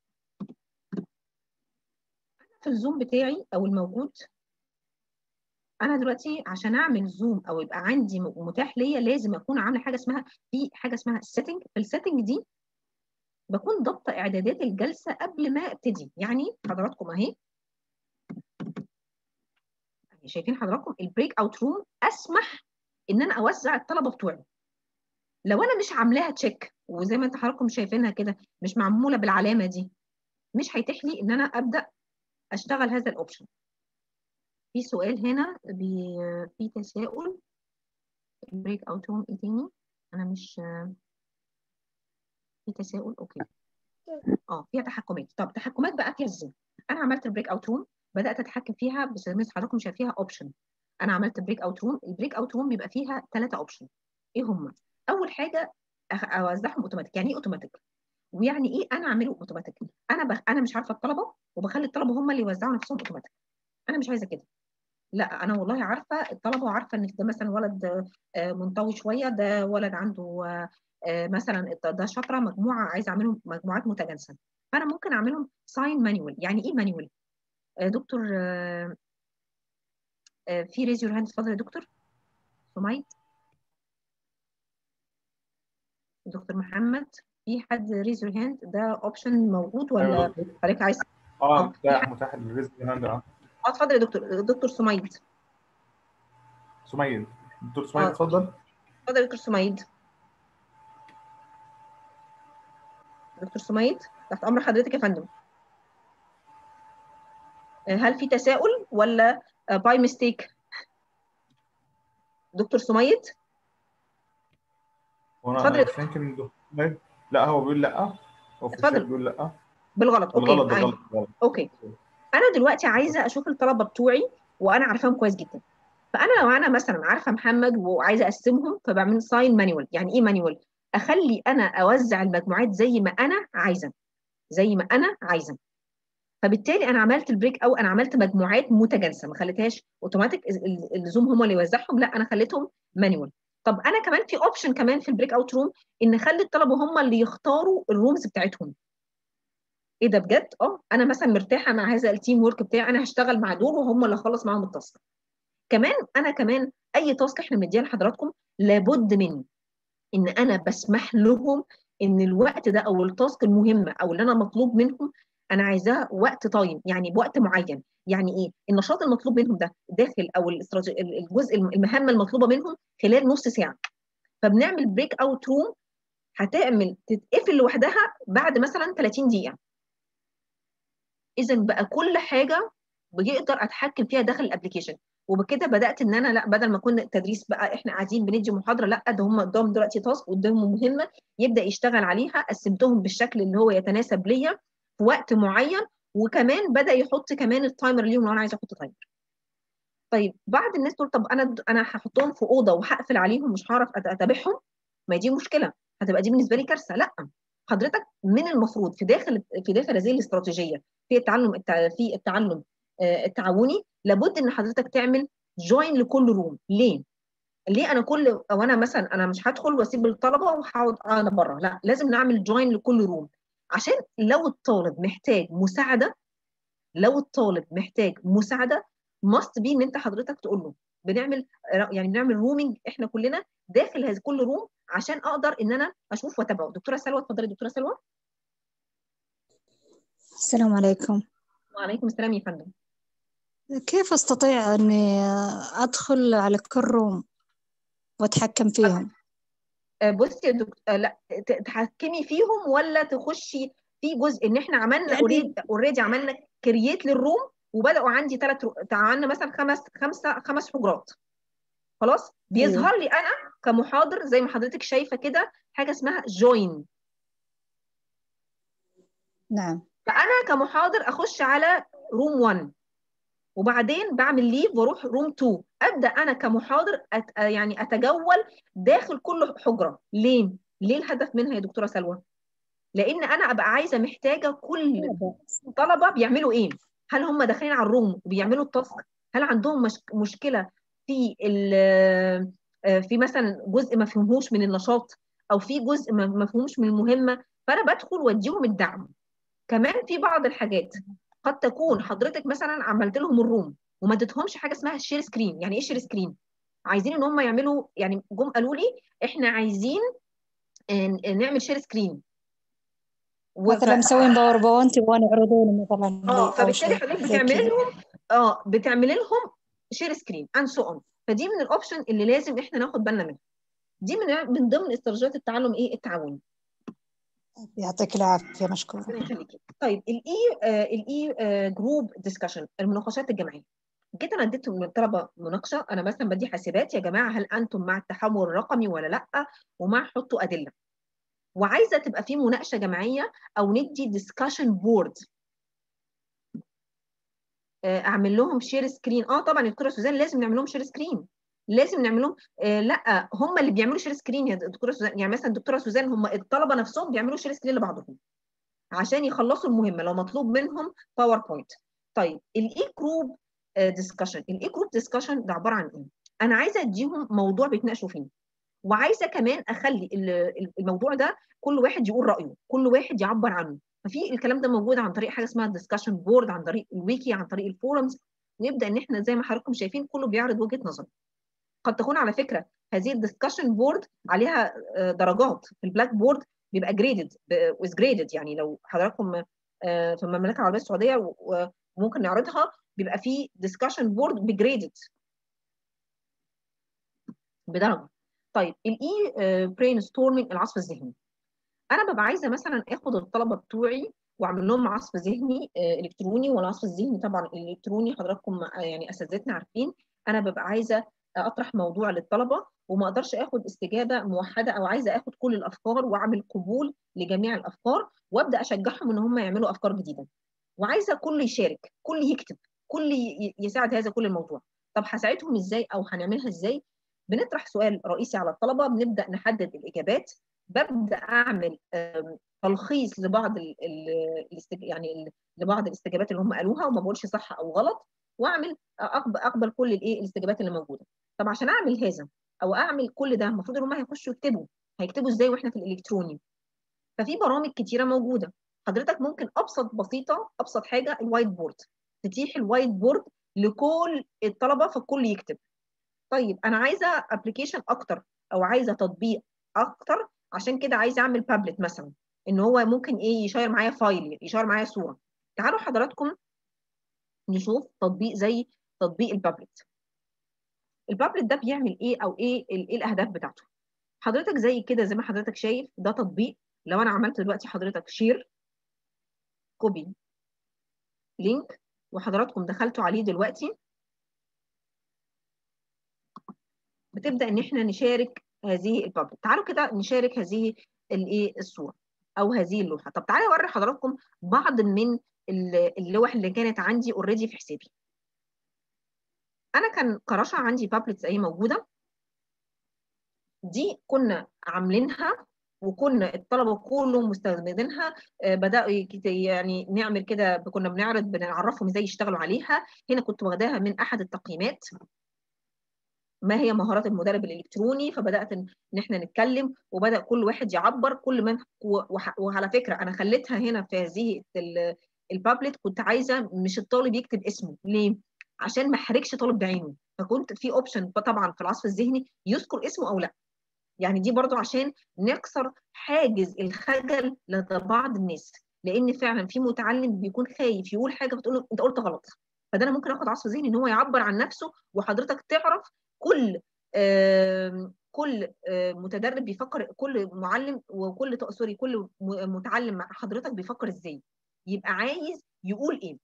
في الزوم بتاعي او الموجود انا دلوقتي عشان اعمل زوم او يبقى عندي متاح ليا لازم اكون عامله حاجه اسمها في حاجه اسمها السيتنج في السيتنج دي بكون ضابطه اعدادات الجلسه قبل ما ابتدي يعني حضراتكم اهي شايفين حضراتكم البريك اوت روم اسمح ان انا اوزع الطلبه بتوعي لو انا مش عاملاها تشيك وزي ما انت حضراتكم شايفينها كده مش معموله بالعلامه دي مش هيتيح لي ان انا ابدا اشتغل هذا الاوبشن في سؤال هنا بي في تساؤل البريك اوت روم ايه تاني انا مش في تساؤل اوكي اه فيها تحكمات طب تحكمات بقى فيها ازاي انا عملت البريك اوت روم بدات اتحكم فيها بس حضراتكم شايفيها اوبشن انا عملت بريك اوت روم البريك اوت روم بيبقى فيها ثلاثه اوبشن ايه هم اول حاجه اوزعهم اوتوماتيك يعني ايه اوتوماتيك ويعني ايه انا اعمله اوتوماتيك انا بخ... انا مش عارفه الطلبه وبخلي الطلبه هم اللي يوزعوا نفسهم اوتوماتيك انا مش عايزه كده لا انا والله عارفه الطلبه وعارفه ان ده مثلا ولد آه، منطوي شويه ده ولد عنده آه، آه، مثلا ده شاطره مجموعه عايزه اعملهم مجموعات متجانسه فانا ممكن اعملهم ساين مانيوال يعني ايه مانيوال دكتور آه، آه، في ريز يور هاند اتفضل يا دكتور سميت دكتور محمد في حد ريز يور هاند ده اوبشن موجود ايوه ولا يا دكتور حضرتك عايز اه اه في متاح حد متاح الريزق هاند اه اه اتفضل يا دكتور دكتور سميد سميد دكتور سميد اه اتفضل اتفضل يا دكتور سميد دكتور سميد تحت امر حضرتك يا فندم آه، هل في تساؤل ولا باي ميستيك دكتور سميد اتفضل وانا يا اي دكتور ثينك ان دكتور سميد لا هو بيقول لا هو في الشات اتفضل بيقول لا بالغلط اوكي بالغلط معايا بالغلط بالغلط اوكي انا دلوقتي عايزه اشوف الطلبه بتوعي وانا عارفاهم كويس جدا فانا لو انا مثلا عارفه محمد وعايزه اقسمهم فبعمل ساين مانيوال يعني ايه مانيوال اخلي انا اوزع المجموعات زي ما انا عايزه زي ما انا عايزه فبالتالي انا عملت البريك او انا عملت مجموعات متجانسه ما خليتهاش اوتوماتيك الزوم هم اللي يوزعهم لا انا خليتهم مانيوال طب انا كمان في اوبشن كمان في البريك اوت روم ان اخلي الطلبه هم اللي يختاروا الرومز بتاعتهم ايه ده بجد اه انا مثلا مرتاحه مع هذا التيم ورك بتاعي انا هشتغل مع دول وهم اللي اخلص معاهم التاسك كمان انا كمان اي تاسك احنا مديها لحضراتكم لابد من ان انا بسمح لهم ان الوقت ده او التاسك المهمه او اللي انا مطلوب منهم انا عايزاه وقت تايم يعني بوقت معين يعني ايه النشاط المطلوب منهم ده داخل او الاستراتيجي الجزء المهمه المطلوبه منهم خلال نص ساعه فبنعمل بريك اوت روم هتعمل تتقفل لوحدها بعد مثلا 30 دقيقه اذا بقى كل حاجه بيقدر اتحكم فيها داخل الابلكيشن وبكده بدات ان انا لا بدل ما كنا التدريس بقى احنا قاعدين بندي محاضره لا ده هم قدامهم دلوقتي تاسك قدامهم مهمه يبدا يشتغل عليها قسمتهم بالشكل اللي هو يتناسب ليا في وقت معين وكمان بدا يحط كمان التايمر ليهم لو انا عايزه احط تايمر طيب بعض الناس تقول طب انا انا هحطهم في اوضه وهقفل عليهم مش هعرف اتابعهم ما دي مشكله هتبقى دي بالنسبه لي كارثه لا حضرتك من المفروض في داخل في داخل هذه الاستراتيجيه في التعلم في التعلم التعاوني لابد ان حضرتك تعمل جوين لكل روم ليه ليه انا كل او انا مثلا انا مش هدخل واسيب الطلبه وهقعد انا بره لا لازم نعمل جوين لكل روم عشان لو الطالب محتاج مساعده لو الطالب محتاج مساعده ماست بي ان انت حضرتك تقول له بنعمل يعني بنعمل رومينج احنا كلنا داخل هذا كل روم عشان اقدر ان انا اشوف واتابعه دكتوره سلوى اتفضلي دكتوره سلوى السلام عليكم وعليكم السلام يا فندم كيف استطيع اني ادخل على كل روم واتحكم فيهم بصي يا دكتور لا تحكمي فيهم ولا تخشي في جزء ان احنا عملنا اوريدي اوريدي عملنا كرييت للروم وبداوا عندي ثلاث عملنا مثلا خمس خمسه خمس حجرات خلاص بيظهر لي انا كمحاضر زي ما حضرتك شايفه كده حاجه اسمها جوين نعم فانا كمحاضر اخش على روم 1 وبعدين بعمل ليف واروح روم 2 ابدا انا كمحاضر أت... يعني اتجول داخل كل حجره ليه ليه الهدف منها يا دكتوره سلوى لان انا ابقى عايزه محتاجه كل طلبه بيعملوا ايه هل هم داخلين على الروم وبيعملوا التاسك هل عندهم مش... مشكله في ال... في مثلا جزء ما فهموش من النشاط او في جزء ما فهموش من المهمه فانا بدخل واديهم الدعم كمان في بعض الحاجات قد تكون حضرتك مثلا عملت لهم الروم وما اديتهمش حاجه اسمها الشير سكرين يعني ايه شير سكرين عايزين ان هم يعملوا يعني جم قالوا لي احنا عايزين نعمل شير سكرين مثلا مسوين باوربوينت وانا يعرضون مثلا اه فبالتالي حضرتك بتعمل لهم اه بتعمل لهم شير سكرين اند سو اون فدي من الاوبشن اللي لازم احنا ناخد بالنا منها دي من من ضمن استراتيجيات التعلم ايه التعاوني يعطيك العافيه مشكوره طيب الاي الاي جروب ديسكشن المناقشات الجماعيه جيت انا اديت للطلبه مناقشه انا مثلا بدي حاسبات يا جماعه هل انتم مع التحول الرقمي ولا لا ومع حطوا ادله وعايزه تبقى في مناقشه جماعيه او ندي ديسكشن بورد اعمل لهم شير سكرين اه طبعا يا دكتوره سوزان لازم نعمل لهم شير سكرين لازم نعمل لهم آه لا هم اللي بيعملوا شير سكرين يا دكتوره سوزان يعني مثلا الدكتوره سوزان هم الطلبه نفسهم بيعملوا شير سكرين لبعضهم عشان يخلصوا المهمه لو مطلوب منهم باوربوينت طيب الاي جروب ديسكشن الاي جروب ديسكشن ده عباره عن ايه انا عايزه اديهم موضوع بيتناقشوا فيه وعايزه كمان اخلي الموضوع ده كل واحد يقول رايه كل واحد يعبر عنه ففي الكلام ده موجود عن طريق حاجه اسمها ديسكشن بورد عن طريق الويكي عن طريق الفورمز نبدا ان احنا زي ما حضراتكم شايفين كله بيعرض وجهه نظره قد تكون على فكره هذه الديسكشن بورد عليها درجات في البلاك بورد بيبقى جريدد ويز جريدد يعني لو حضراتكم في المملكه العربيه السعوديه وممكن نعرضها بيبقى في ديسكشن بورد بجريدد بدرجه طيب الاي برين ستورمنج العصف الذهني انا ببقى عايزه مثلا اخد الطلبه بتوعي واعمل لهم عصف ذهني الكتروني والعصف الذهني طبعا الالكتروني حضراتكم يعني اساتذتنا عارفين انا ببقى عايزه اطرح موضوع للطلبه وما اقدرش اخد استجابه موحده او عايزه اخد كل الافكار واعمل قبول لجميع الافكار وابدا اشجعهم ان هم يعملوا افكار جديده وعايزه كل يشارك كل يكتب كل يساعد هذا كل الموضوع طب هساعدهم ازاي او هنعملها ازاي بنطرح سؤال رئيسي على الطلبه بنبدا نحدد الاجابات ببدا اعمل تلخيص لبعض ال ال يعني لبعض الاستجابات اللي هم قالوها وما بقولش صح او غلط واعمل اقبل كل الايه الاستجابات اللي موجوده طب عشان اعمل هذا او اعمل كل ده المفروض ان هم هيخشوا يكتبوا هيكتبوا ازاي واحنا في الالكتروني ففي برامج كتيره موجوده حضرتك ممكن ابسط بسيطه ابسط حاجه الوايت بورد تتيح الوايت بورد لكل الطلبه فالكل يكتب طيب انا عايزه ابلكيشن اكتر او عايزه تطبيق اكتر عشان كده عايزه اعمل بابلت مثلا ان هو ممكن ايه يشير معايا فايل يشير معايا صوره تعالوا حضراتكم نشوف تطبيق زي تطبيق البابلت البابلت ده بيعمل ايه او ايه ايه الاهداف بتاعته حضرتك زي كده زي ما حضرتك شايف ده تطبيق لو انا عملت دلوقتي حضرتك شير كوبي لينك وحضراتكم دخلتوا عليه دلوقتي بتبدا ان احنا نشارك هذه البابلت تعالوا كده نشارك هذه الايه الصوره او هذه اللوحه طب تعالوا اوري حضراتكم بعض من اللوح اللي كانت عندي اوريدي في حسابي انا كان كرشه عندي بابلتس اهي موجوده دي كنا عاملينها وكنا الطلبه كلهم مستخدمينها بداوا يعني نعمل كده كنا بنعرض بنعرفهم ازاي يشتغلوا عليها هنا كنت واخداها من احد التقييمات ما هي مهارات المدرب الالكتروني فبدات ان احنا نتكلم وبدا كل واحد يعبر كل من وعلى فكره انا خليتها هنا في هذه البابلت كنت عايزه مش الطالب يكتب اسمه ليه عشان ما احرجش طالب بعينه فكنت في اوبشن طبعا في العصف الذهني يذكر اسمه او لا يعني دي برضو عشان نكسر حاجز الخجل لدى بعض الناس لان فعلا في متعلم بيكون خايف يقول حاجه فتقول له انت قلت غلط فده انا ممكن اخد عصف ذهني ان هو يعبر عن نفسه وحضرتك تعرف كل آه كل آه متدرب بيفكر كل معلم وكل سوري كل متعلم مع حضرتك بيفكر ازاي يبقى عايز يقول ايه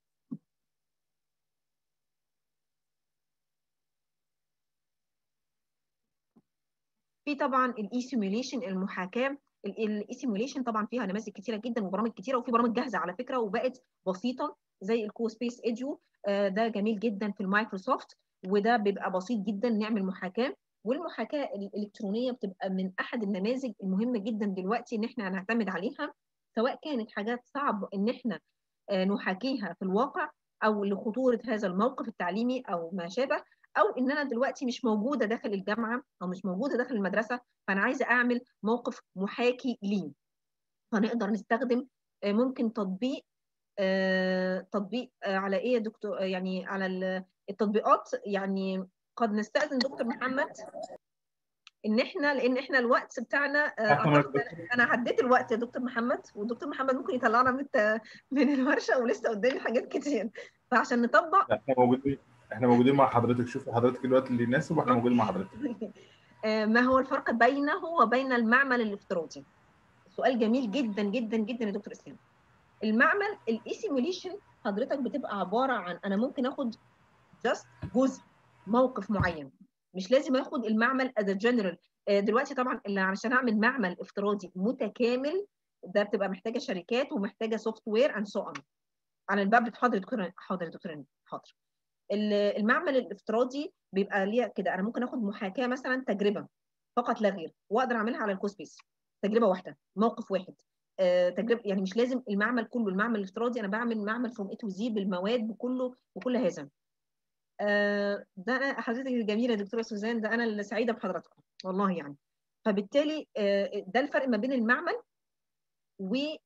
في طبعا الاي سيميوليشن المحاكاه الاي سيميوليشن طبعا فيها نماذج كتيره جدا وبرامج كتيره وفي برامج جاهزه على فكره وبقت بسيطه زي الكو سبيس ايديو آه ده جميل جدا في المايكروسوفت وده بيبقى بسيط جدا نعمل محاكاه والمحاكاه الالكترونيه بتبقى من احد النماذج المهمه جدا دلوقتي ان احنا هنعتمد عليها سواء كانت حاجات صعب ان احنا آه نحاكيها في الواقع او لخطوره هذا الموقف التعليمي او ما شابه او ان انا دلوقتي مش موجوده داخل الجامعه او مش موجوده داخل المدرسه فانا عايزه اعمل موقف محاكي ليه فنقدر نستخدم ممكن تطبيق تطبيق على ايه يا دكتور يعني على التطبيقات يعني قد نستاذن دكتور محمد ان احنا لان احنا الوقت بتاعنا انا عديت الوقت يا دكتور محمد ودكتور محمد ممكن يطلعنا من من الورشه ولسه قدامي حاجات كتير فعشان نطبق احنا موجودين احنا موجودين مع حضرتك شوفي حضرتك الوقت اللي يناسب واحنا موجودين مع حضرتك ما هو الفرق بينه وبين المعمل الافتراضي سؤال جميل جدا جدا جدا يا دكتور اسلام المعمل الاي سيموليشن حضرتك بتبقى عباره عن انا ممكن اخد جاست جزء موقف معين مش لازم اخد المعمل از جنرال دلوقتي طبعا اللي علشان اعمل معمل افتراضي متكامل ده بتبقى محتاجه شركات ومحتاجه سوفت وير اند سو اون على الباب حاضر دكتور حاضر دكتور حاضر المعمل الافتراضي بيبقى ليه كده انا ممكن اخد محاكاه مثلا تجربه فقط لا غير واقدر اعملها على الكوسبيس تجربه واحده موقف واحد آه، تجربه يعني مش لازم المعمل كله المعمل الافتراضي انا بعمل معمل فروم اي تو زي بالمواد بكله وكل هذا آه، ده انا حضرتك الجميله يا دكتوره سوزان ده انا اللي سعيده بحضراتكم والله يعني فبالتالي آه، ده الفرق ما بين المعمل وال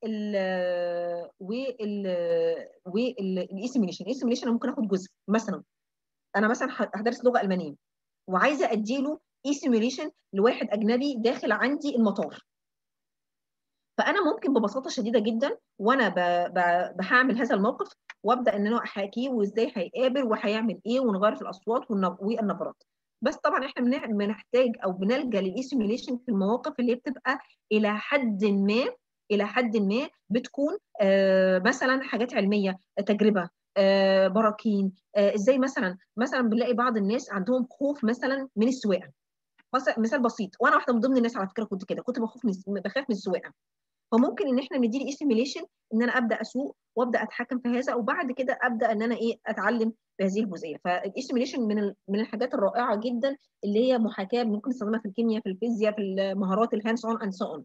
وال والايسيميليشن الايسيميليشن انا ممكن اخد جزء مثلا انا مثلا هدرس لغه المانيه وعايزه اديله ايسيميليشن لواحد اجنبي داخل عندي المطار فانا ممكن ببساطه شديده جدا وانا ب... ب... بهعمل هذا الموقف وابدا ان انا احاكيه وازاي هيقابل وهيعمل ايه ونغير في الاصوات والنب... والنبرات بس طبعا احنا بنحتاج او بنلجا للايسيميليشن في المواقف اللي بتبقى الى حد ما الى حد ما بتكون آه مثلا حاجات علميه تجربه آه براكين آه ازاي مثلا مثلا بنلاقي بعض الناس عندهم خوف مثلا من السواقه مثال بسيط وانا واحده من ضمن الناس على فكره كنت كده كنت بخاف من بخاف من السواقه فممكن ان احنا نديلي ايسيميليشن ان انا ابدا اسوق وابدا اتحكم في هذا وبعد كده ابدا ان انا ايه اتعلم في هذه الجزئيه فالايسيميليشن من من الحاجات الرائعه جدا اللي هي محاكاه ممكن نستخدمها في الكيمياء في الفيزياء في المهارات الهاندز اون اند سو اون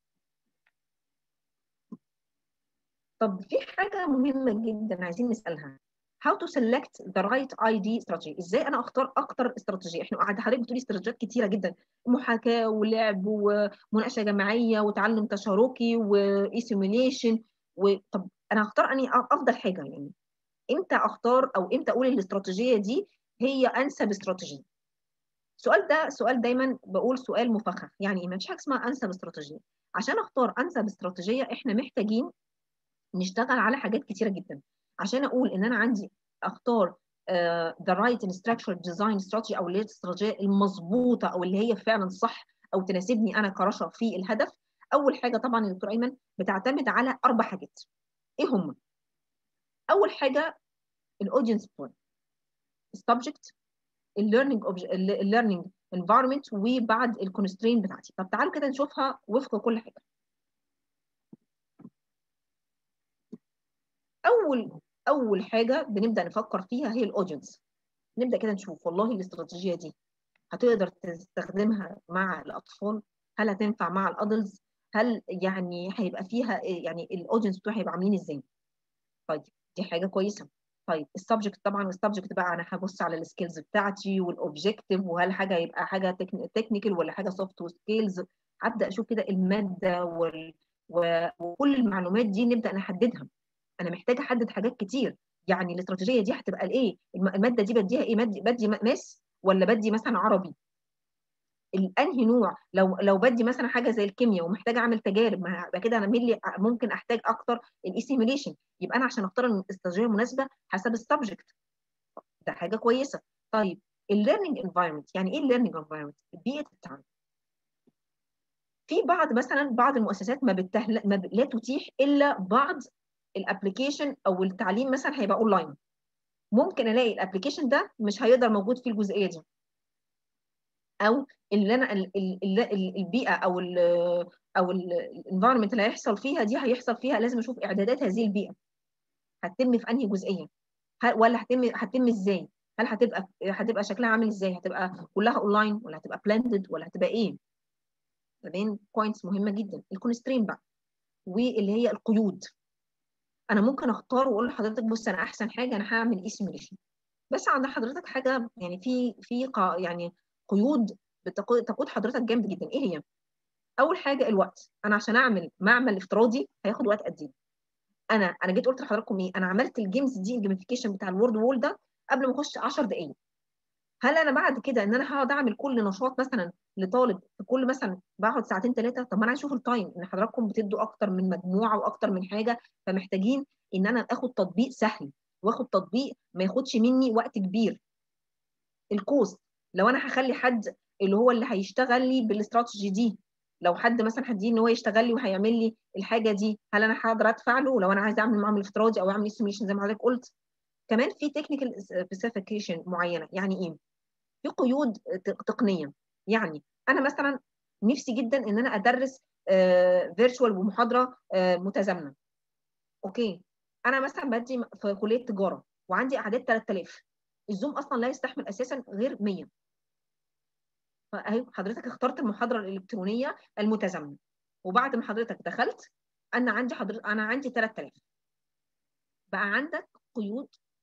طب في حاجه مهمه جدا عايزين نسالها how to select the right ID strategy ازاي انا اختار اكتر استراتيجيه احنا قاعده حضرتك بتقولي استراتيجيات كتيره جدا محاكاه ولعب ومناقشه جماعيه وتعلم تشاركي وايسيميليشن وطب انا هختار اني افضل حاجه يعني امتى اختار او امتى اقول الاستراتيجيه دي هي انسب استراتيجيه السؤال ده سؤال دايما بقول سؤال مفخخ يعني ما فيش حاجه اسمها انسب استراتيجيه عشان اختار انسب استراتيجيه احنا محتاجين نشتغل على حاجات كتيره جدا عشان اقول ان انا عندي اختار ذا رايت structure ديزاين strategy او اللي هي الاستراتيجيه المظبوطه او اللي هي فعلا صح او تناسبني انا كرشا في الهدف اول حاجه طبعا يا دكتور ايمن بتعتمد على اربع حاجات ايه هم اول حاجه الاودينس بوينت السبجكت الليرنينج الليرنينج انفايرمنت وبعد الكونسترين بتاعتي طب تعالوا كده نشوفها وفق كل حاجه اول اول حاجه بنبدا نفكر فيها هي الاودينس نبدا كده نشوف والله الاستراتيجيه دي هتقدر تستخدمها مع الاطفال هل هتنفع مع الادلتس هل يعني هيبقى فيها يعني الاودينس بتوعها هيبقى عاملين ازاي طيب دي حاجه كويسه طيب السبجكت طبعا السبجكت بقى انا هبص على السكيلز بتاعتي والاوبجيكتيف وهل حاجه يبقى حاجه تكنيكال ولا حاجه سوفت سكيلز هبدا اشوف كده الماده وال... وكل المعلومات دي نبدا نحددها انا محتاجه احدد حاجات كتير يعني الاستراتيجيه دي هتبقى الايه الماده دي بديها ايه بدي بدي ماس ولا بدي مثلا عربي الانهي نوع لو لو بدي مثلا حاجه زي الكيمياء ومحتاجه اعمل تجارب ما يبقى كده انا ملي ممكن احتاج اكتر الايسيميليشن يبقى انا عشان اختار الاستراتيجيه المناسبه حسب السبجكت ده حاجه كويسه طيب الليرنينج انفايرمنت يعني ايه الليرنينج انفايرمنت بيئه التعلم في بعض مثلا بعض المؤسسات ما, بتهل... ما ب... لا تتيح الا بعض الابلكيشن او التعليم مثلا هيبقى اونلاين ممكن الاقي الابلكيشن ده مش هيقدر موجود فيه الجزئيه دي او اللي انا البيئه او ال او الانفايرمنت اللي هيحصل فيها دي هيحصل فيها لازم اشوف اعدادات هذه البيئه هتتم في انهي جزئيه ولا هتتم هتتم ازاي هل هتبقى هتبقى شكلها عامل ازاي هتبقى كلها اونلاين ولا هتبقى بلاندد ولا هتبقى ايه تمام بوينتس مهمه جدا الكونسترين بقى واللي هي القيود انا ممكن اختار واقول لحضرتك بص انا احسن حاجه انا هعمل اي سيميليشن بس عند حضرتك حاجه يعني في في يعني قيود بتقود حضرتك جامد جدا ايه هي اول حاجه الوقت انا عشان اعمل معمل افتراضي هياخد وقت قد ايه انا انا جيت قلت لحضراتكم ايه انا عملت الجيمز دي الجيميفيكيشن بتاع الورد وول ده قبل ما اخش 10 دقائق هل انا بعد كده ان انا هقعد اعمل كل نشاط مثلا لطالب في كل مثلا بقعد ساعتين ثلاثه طب ما انا عايز اشوف التايم ان حضراتكم بتدوا اكتر من مجموعه واكتر من حاجه فمحتاجين ان انا اخد تطبيق سهل واخد تطبيق ما ياخدش مني وقت كبير الكوست لو انا هخلي حد اللي هو اللي هيشتغل لي بالاستراتيجي دي لو حد مثلا هديه ان هو يشتغل لي وهيعمل لي الحاجه دي هل انا هقدر ادفع له لو انا عايز اعمل معامل افتراضي او اعمل سيميليشن زي ما حضرتك قلت كمان في تكنيكال سبيسيفيكيشن معينه يعني ايه في قيود تقنيه يعني انا مثلا نفسي جدا ان انا ادرس فيرتشوال بمحاضره متزامنه اوكي انا مثلا بدي في كليه تجاره وعندي اعداد 3000 الزوم اصلا لا يستحمل اساسا غير 100 فاهي حضرتك اخترت المحاضره الالكترونيه المتزامنه وبعد ما حضرتك دخلت انا عندي حضرتك انا عندي 3000 بقى عندك قيود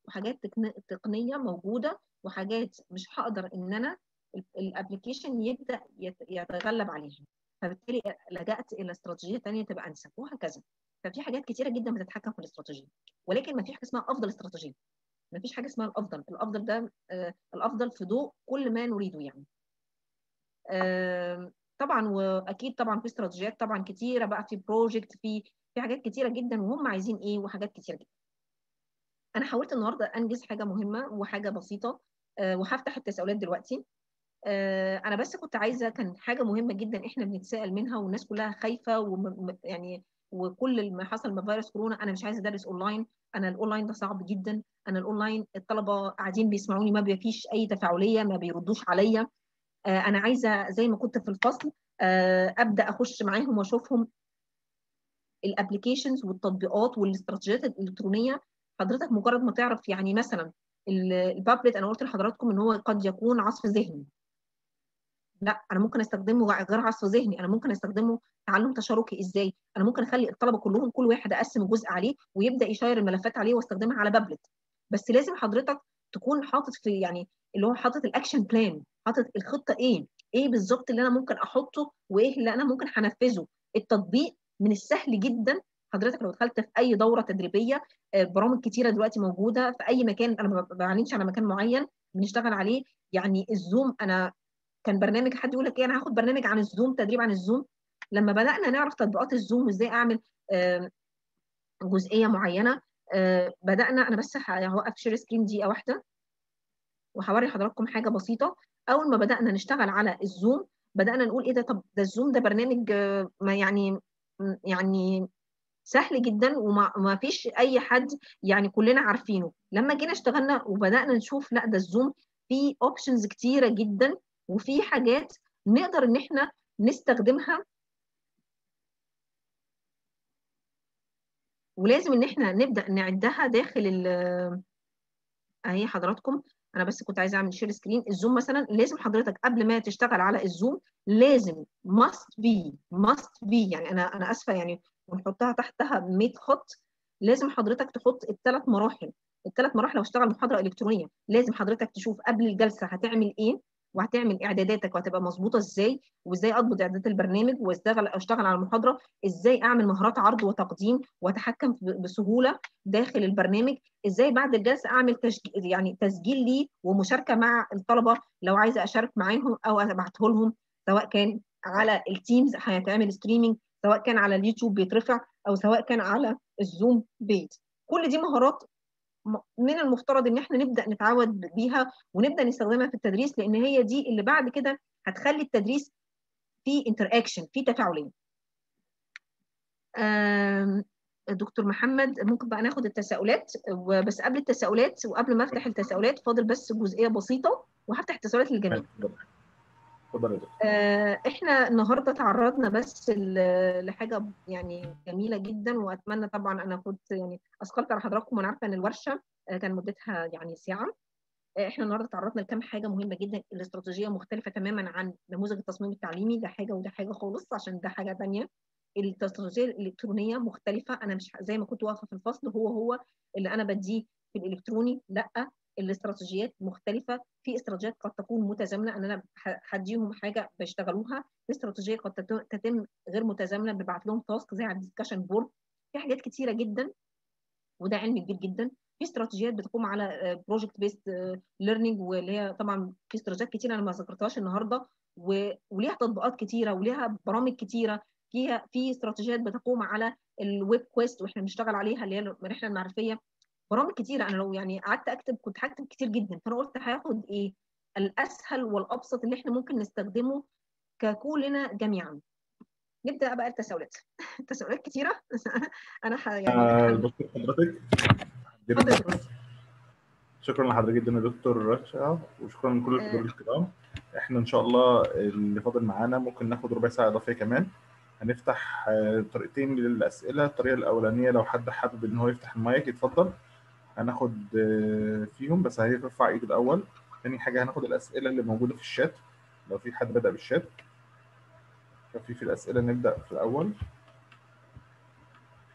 وحاجات تقنيه موجوده وحاجات مش هقدر ان انا الابلكيشن يبدا يتغلب عليها فبالتالي لجأت الى استراتيجيه ثانيه تبقى انسب وهكذا ففي حاجات كتيره جدا بتتحكم في الاستراتيجيه ولكن ما في حاجه اسمها افضل استراتيجيه ما فيش حاجه اسمها الافضل الافضل ده آه الافضل في ضوء كل ما نريده يعني آه طبعا واكيد طبعا في استراتيجيات طبعا كتيره بقى في بروجكت في في حاجات كتيره جدا وهم عايزين ايه وحاجات كتيره جدا انا حاولت النهارده انجز حاجه مهمه وحاجه بسيطه آه وهفتح التساؤلات دلوقتي انا بس كنت عايزه كان حاجه مهمه جدا احنا بنتساءل منها والناس كلها خايفه ويعني وكل ما حصل من فيروس كورونا انا مش عايزه ادرس اونلاين انا الاونلاين ده صعب جدا انا الاونلاين الطلبه قاعدين بيسمعوني ما فيش اي تفاعليه ما بيردوش عليا انا عايزه زي ما كنت في الفصل ابدا اخش معاهم واشوفهم الابلكيشنز والتطبيقات والاستراتيجيات الالكترونيه حضرتك مجرد ما تعرف يعني مثلا البابلت انا قلت لحضراتكم ان هو قد يكون عصف ذهني لا انا ممكن استخدمه غير عصف ذهني انا ممكن استخدمه تعلم تشاركي ازاي انا ممكن اخلي الطلبه كلهم كل واحد اقسم جزء عليه ويبدا يشير الملفات عليه واستخدمها على بابلت بس لازم حضرتك تكون حاطط في يعني اللي هو حاطط الاكشن بلان حاطط الخطه ايه ايه بالظبط اللي انا ممكن احطه وايه اللي انا ممكن هنفذه التطبيق من السهل جدا حضرتك لو دخلت في اي دوره تدريبيه برامج كتيره دلوقتي موجوده في اي مكان انا ما بعلنش على مكان معين بنشتغل عليه يعني الزوم انا كان برنامج حد يقول لك ايه انا هاخد برنامج عن الزوم تدريب عن الزوم لما بدانا نعرف تطبيقات الزوم وازاي اعمل جزئيه معينه بدانا انا بس هوقف شير سكرين دقيقه واحده وهوري حضراتكم حاجه بسيطه اول ما بدانا نشتغل على الزوم بدانا نقول ايه ده طب ده الزوم ده برنامج ما يعني يعني سهل جدا وما فيش اي حد يعني كلنا عارفينه لما جينا اشتغلنا وبدانا نشوف لا ده الزوم فيه اوبشنز كتيره جدا وفي حاجات نقدر ان احنا نستخدمها ولازم ان احنا نبدا نعدها داخل اهي حضراتكم انا بس كنت عايزه اعمل شير سكرين الزوم مثلا لازم حضرتك قبل ما تشتغل على الزوم لازم must be must be يعني انا انا اسفه يعني ونحطها تحتها 100 خط لازم حضرتك تحط الثلاث مراحل الثلاث مراحل لو اشتغل محاضره الكترونيه لازم حضرتك تشوف قبل الجلسه هتعمل ايه وهتعمل اعداداتك وهتبقى مظبوطه ازاي وازاي اضبط اعدادات البرنامج واشتغل اشتغل على المحاضره ازاي اعمل مهارات عرض وتقديم واتحكم بسهوله داخل البرنامج ازاي بعد الجلسه اعمل تسجيل يعني تسجيل ليه ومشاركه مع الطلبه لو عايزه اشارك معاهم او ابعته لهم سواء كان على التيمز هيتعمل ستريمينج سواء كان على اليوتيوب بيترفع او سواء كان على الزوم بيت كل دي مهارات من المفترض ان احنا نبدا نتعود بيها ونبدا نستخدمها في التدريس لان هي دي اللي بعد كده هتخلي التدريس في انتر اكشن في تفاعليه دكتور محمد ممكن بقى ناخد التساؤلات بس قبل التساؤلات وقبل ما افتح التساؤلات فاضل بس جزئيه بسيطه وهفتح التساؤلات للجميع احنا النهارده تعرضنا بس لحاجه يعني جميله جدا واتمنى طبعا انا كنت يعني اثقلت على حضراتكم وانا عارفه ان الورشه كان مدتها يعني ساعه احنا النهارده تعرضنا لكام حاجه مهمه جدا الاستراتيجيه مختلفه تماما عن نموذج التصميم التعليمي ده حاجه وده حاجه خالص عشان ده حاجه ثانيه الاستراتيجيه الالكترونيه مختلفه انا مش زي ما كنت واقفه في الفصل هو هو اللي انا بديه في الالكتروني لا الاستراتيجيات مختلفه في استراتيجيات قد تكون متزامنه ان انا هديهم حاجه بيشتغلوها في استراتيجيه قد تتم غير متزامنه ببعت لهم تاسك زي على الديسكشن بورد في حاجات كتيره جدا وده علم كبير جدا في استراتيجيات بتقوم على بروجكت بيست ليرنينج واللي هي طبعا في استراتيجيات كتيره انا ما ذكرتهاش النهارده وليها تطبيقات كتيره وليها برامج كتيره فيها في استراتيجيات بتقوم على الويب كويست واحنا بنشتغل عليها اللي هي الرحله المعرفيه برامج كتيره انا لو يعني قعدت اكتب كنت هكتب كتير جدا فانا قلت هاخد ايه الاسهل والابسط اللي احنا ممكن نستخدمه ككلنا جميعا نبدا بقى التساؤلات التساؤلات كتيره انا ح... يعني دكتور حضرتك شكرا لحضرتك جدا يا دكتور رشا وشكرا لكل الحضور الكرام احنا ان شاء الله اللي فاضل معانا ممكن ناخد ربع ساعه اضافيه كمان هنفتح طريقتين للاسئله الطريقه الاولانيه لو حد حابب ان هو يفتح المايك يتفضل هناخد فيهم بس هيرفع ايده الاول تاني حاجه هناخد الاسئله اللي موجوده في الشات لو في حد بدا بالشات ففي في الاسئله نبدا في الاول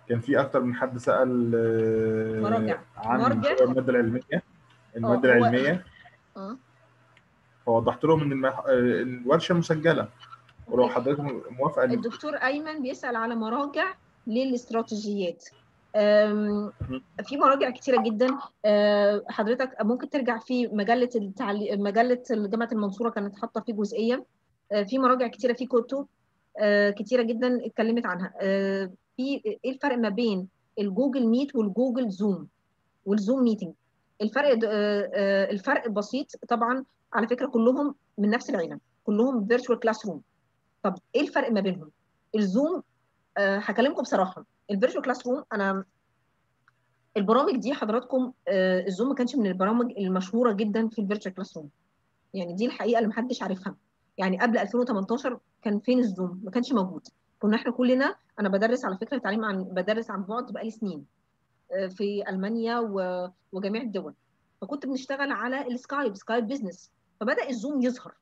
كان في اكتر من حد سال آه، مراجع. عن مرجع. موضوع الماده العلميه الماده هو- العلميه اه فوضحت لهم ان المح... آه، الورشه مسجله ولو أوكي. حضرتك موافقه إن- الدكتور ايمن بيسال على مراجع للاستراتيجيات أم، في مراجع كتيره جدا أه، حضرتك ممكن ترجع في مجله التعلي... مجله جامعه المنصوره كانت حاطه فيه جزئيه أه، في مراجع كتيره في كتب أه، كتيره جدا اتكلمت عنها أه، في ايه الفرق ما بين الجوجل ميت والجوجل زوم والزوم ميتنج الفرق د- أه، أه، الفرق بسيط طبعا على فكره كلهم من نفس العيله كلهم فيرتشوال كلاس روم طب ايه الفرق ما بينهم الزوم أه هكلمكم بصراحه الفيرتشوال كلاس روم انا البرامج دي حضراتكم أه الزوم ما كانش من البرامج المشهوره جدا في الفيرتشوال كلاس روم يعني دي الحقيقه اللي محدش عارفها يعني قبل 2018 كان فين الزوم ما كانش موجود كنا احنا كلنا انا بدرس على فكره تعليم عن بدرس عن بعد بقالي سنين أه في المانيا و... وجميع الدول فكنت بنشتغل على السكايب سكايب بزنس فبدا الزوم يظهر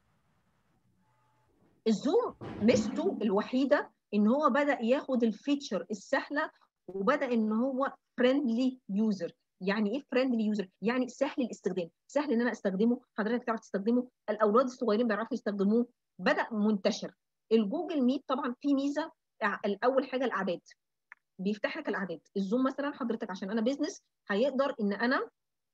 الزوم ميزته الوحيده ان هو بدا ياخد الفيتشر السهله وبدا ان هو فريندلي يوزر يعني ايه فريندلي يوزر يعني سهل الاستخدام سهل ان انا استخدمه حضرتك تعرف تستخدمه الاولاد الصغيرين بيعرفوا يستخدموه بدا منتشر الجوجل ميت طبعا في ميزه الاول حاجه الاعداد بيفتح لك الاعداد الزوم مثلا حضرتك عشان انا بيزنس هيقدر ان انا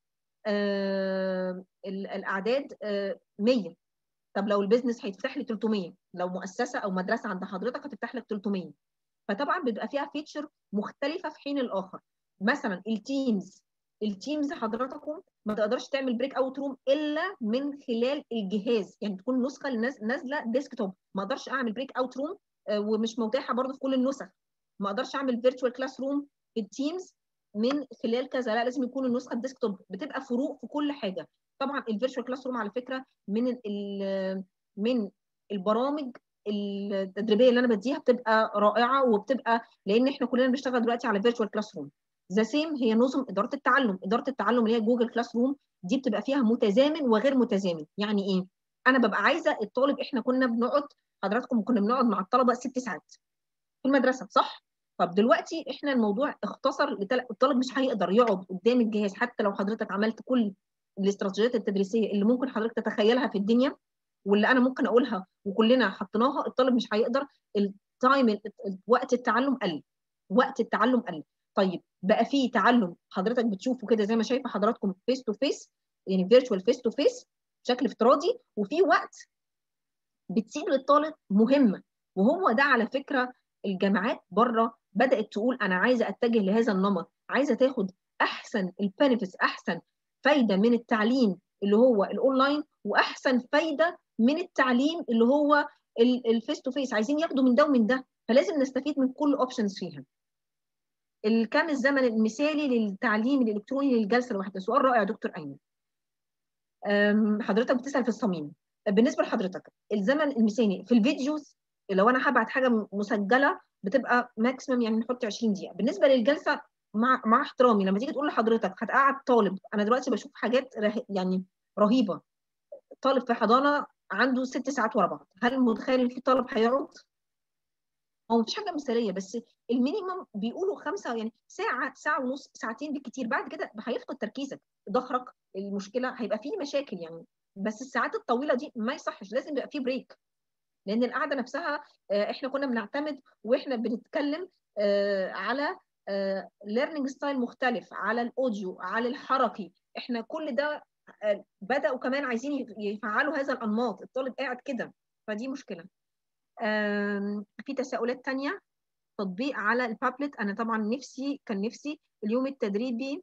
آه الاعداد آه 100 طب لو البيزنس هيتفتح لي 300 لو مؤسسه او مدرسه عند حضرتك هتفتح لك 300 فطبعا بيبقى فيها فيتشر مختلفه في حين الاخر مثلا التيمز التيمز حضراتكم ما تقدرش تعمل بريك اوت روم الا من خلال الجهاز يعني تكون النسخه نازله ديسكتوب ما اقدرش اعمل بريك اوت روم ومش متاحه برضه في كل النسخ ما اقدرش اعمل فيرتشوال كلاس روم في التيمز من خلال كذا لا لازم يكون النسخه الديسكتوب بتبقى فروق في كل حاجه طبعا الفيرتشوال كلاس روم على فكره من من البرامج التدريبيه اللي انا بديها بتبقى رائعه وبتبقى لان احنا كلنا بنشتغل دلوقتي على فيرتشوال كلاس روم ذا سيم هي نظم اداره التعلم اداره التعلم اللي هي جوجل كلاس روم دي بتبقى فيها متزامن وغير متزامن يعني ايه انا ببقى عايزه الطالب احنا كنا بنقعد حضراتكم كنا بنقعد مع الطلبه ست ساعات في المدرسه صح طب دلوقتي احنا الموضوع اختصر لتل... الطالب مش هيقدر يقعد قدام الجهاز حتى لو حضرتك عملت كل الاستراتيجيات التدريسيه اللي ممكن حضرتك تتخيلها في الدنيا واللي انا ممكن اقولها وكلنا حطيناها الطالب مش هيقدر التايم وقت التعلم قل وقت التعلم قل طيب بقى في تعلم حضرتك بتشوفه كده زي ما شايفه حضراتكم فيس تو فيس يعني فيرتشوال فيس تو فيس بشكل افتراضي وفي وقت بتسيب للطالب مهمه وهو ده على فكره الجامعات بره بدات تقول انا عايزه اتجه لهذا النمط عايزه تاخد احسن البنفيتس احسن فايده من التعليم اللي هو الاونلاين واحسن فايده من التعليم اللي هو الفيس تو فيس عايزين ياخدوا من ده ومن ده فلازم نستفيد من كل اوبشنز فيها الكم الزمن المثالي للتعليم الالكتروني للجلسه الواحده سؤال رائع دكتور ايمن حضرتك بتسال في الصميم بالنسبه لحضرتك الزمن المثالي في الفيديوز لو انا هبعت حاجه مسجله بتبقى ماكسيمم يعني نحط 20 دقيقه بالنسبه للجلسه مع مع احترامي لما تيجي تقول لحضرتك هتقعد طالب انا دلوقتي بشوف حاجات ره... يعني رهيبه طالب في حضانه عنده ست ساعات ورا بعض هل متخيل ان في طالب هيقعد هو مفيش حاجه مثاليه بس المينيمم بيقولوا خمسه يعني ساعه ساعه ونص ساعتين بالكتير بعد كده هيفقد تركيزك ظهرك المشكله هيبقى فيه مشاكل يعني بس الساعات الطويله دي ما يصحش لازم يبقى فيه بريك لان القعده نفسها احنا كنا بنعتمد واحنا بنتكلم على ليرنينج ستايل مختلف على الاوديو على الحركي احنا كل ده بداوا كمان عايزين يفعلوا هذا الانماط الطالب قاعد كده فدي مشكله في تساؤلات تانية تطبيق على البابلت انا طبعا نفسي كان نفسي اليوم التدريبي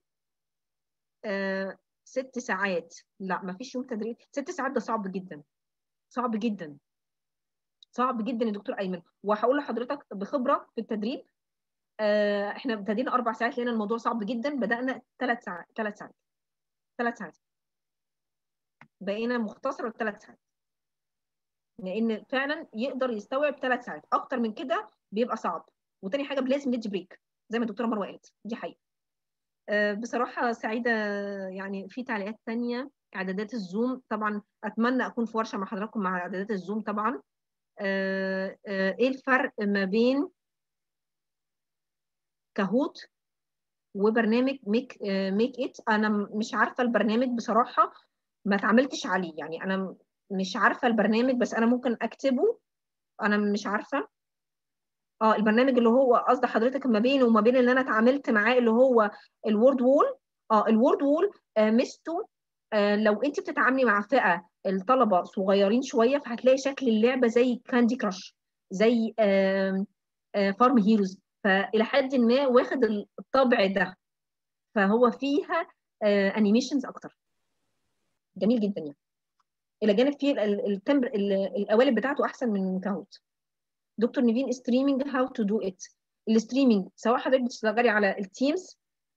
ست ساعات لا ما فيش يوم تدريب ست ساعات ده صعب جدا صعب جدا صعب جدا يا دكتور ايمن وهقول لحضرتك بخبره في التدريب احنا ابتدينا اربع ساعات لقينا الموضوع صعب جدا بدانا ثلاث ساعات ثلاث ساعات ثلاث ساعات بقينا مختصره ثلاث ساعات لان فعلا يقدر يستوعب ثلاث ساعات اكتر من كده بيبقى صعب وتاني حاجه لازم ندي بريك زي ما الدكتوره مروه قالت دي حقيقه بصراحه سعيده يعني في تعليقات تانية اعدادات الزوم طبعا اتمنى اكون في ورشه مع حضراتكم مع اعدادات الزوم طبعا ايه الفرق ما بين كهوت وبرنامج ميك ميك ات انا مش عارفه البرنامج بصراحه ما اتعاملتش عليه يعني انا مش عارفه البرنامج بس انا ممكن اكتبه انا مش عارفه اه البرنامج اللي هو قصد حضرتك ما بينه وما بين اللي انا اتعاملت معاه اللي هو الوورد وول اه الوورد وول آه ميزته آه لو انت بتتعاملي مع فئه الطلبه صغيرين شويه فهتلاقي شكل اللعبه زي كاندي كراش زي آه آه فارم هيروز فالى حد ما واخد الطبع ده فهو فيها آه انيميشنز اكتر جميل جدا يعني الى جانب فيه التمبر القوالب بتاعته احسن من كاهوت دكتور نيفين ستريمينج هاو تو دو ات الستريمينج سواء حضرتك بتشتغلي على التيمز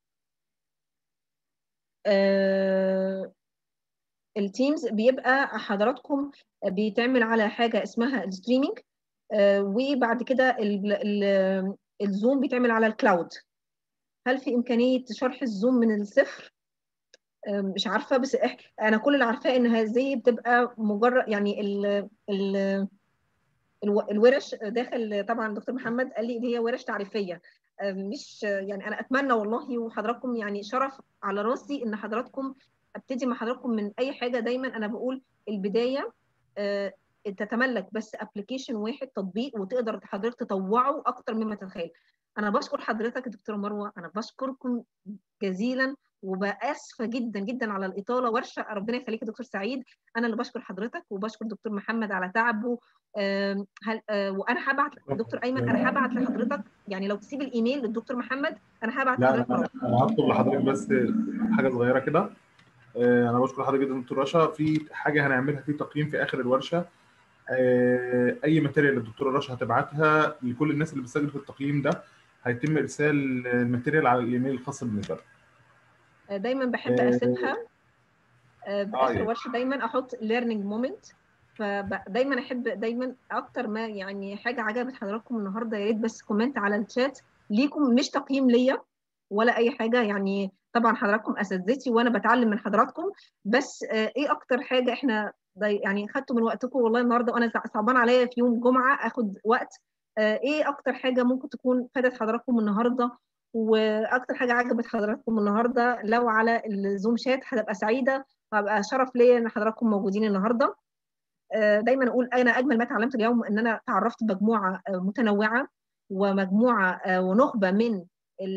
آه التيمز بيبقى حضراتكم بيتعمل على حاجه اسمها الستريمينج آه وبعد كده ال ال الزوم بيتعمل على الكلاود هل في امكانيه شرح الزوم من الصفر آه مش عارفه بس انا كل اللي عارفاه ان هذه بتبقى مجرد يعني ال ال الورش داخل طبعا دكتور محمد قال لي ان هي ورش تعريفيه مش يعني انا اتمنى والله وحضراتكم يعني شرف على راسي ان حضراتكم ابتدي مع حضراتكم من اي حاجه دايما انا بقول البدايه تتملك بس ابلكيشن واحد تطبيق وتقدر حضرتك تطوعه اكتر مما تتخيل انا بشكر حضرتك دكتوره مروه انا بشكركم جزيلا وباسفه جدا جدا على الاطاله ورشه ربنا يخليك يا دكتور سعيد انا اللي بشكر حضرتك وبشكر دكتور محمد على تعبه هل وانا هبعت دكتور ايمن انا هبعت لحضرتك يعني لو تسيب الايميل للدكتور محمد انا هبعت لا لحضرتك انا أنا هطلب لحضرتك بس حاجه صغيره كده انا بشكر حضرتك جدا دكتور رشا في حاجه هنعملها في تقييم في اخر الورشه اي ماتيريال الدكتوره رشا هتبعتها لكل الناس اللي بتسجل في التقييم ده هيتم ارسال الماتيريال على الايميل الخاص بالنسبه لها دايما بحب اسيبها باخر ورشه دايما احط ليرنينج مومنت فدايما احب دايما اكتر ما يعني حاجه عجبت حضراتكم النهارده يا ريت بس كومنت على الشات ليكم مش تقييم ليا ولا اي حاجه يعني طبعا حضراتكم اساتذتي وانا بتعلم من حضراتكم بس ايه اكتر حاجه احنا يعني خدتوا من وقتكم والله النهارده وانا صعبان عليا في يوم جمعه اخد وقت ايه اكتر حاجه ممكن تكون فادت حضراتكم النهارده واكتر حاجه عجبت حضراتكم النهارده لو على الزوم شات هتبقى سعيده وهبقى شرف ليا ان حضراتكم موجودين النهارده دايما اقول انا اجمل ما تعلمت اليوم ان انا تعرفت بمجموعه متنوعه ومجموعه ونخبه من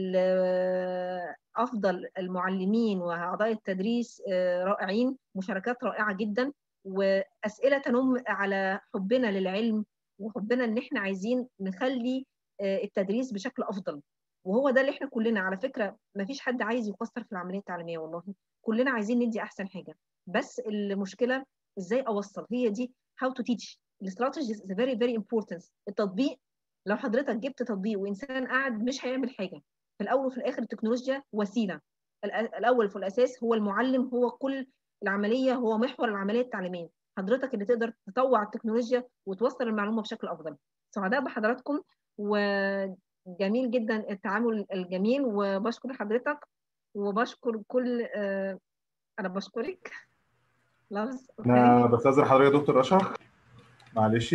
افضل المعلمين واعضاء التدريس رائعين مشاركات رائعه جدا واسئله تنم على حبنا للعلم وحبنا ان احنا عايزين نخلي التدريس بشكل افضل وهو ده اللي احنا كلنا على فكره ما فيش حد عايز يقصر في العمليه التعليميه والله كلنا عايزين ندي احسن حاجه بس المشكله ازاي اوصل هي دي how to teach الاستراتيجي is very very important التطبيق لو حضرتك جبت تطبيق وانسان قاعد مش هيعمل حاجه في الاول وفي الاخر التكنولوجيا وسيله الاول في الاساس هو المعلم هو كل العمليه هو محور العمليه التعليميه حضرتك اللي تقدر تطوع التكنولوجيا وتوصل المعلومه بشكل افضل سعداء بحضراتكم وجميل جدا التعامل الجميل وبشكر حضرتك وبشكر كل انا بشكرك لفظ انا بستاذن حضرتك يا دكتور رشا معلش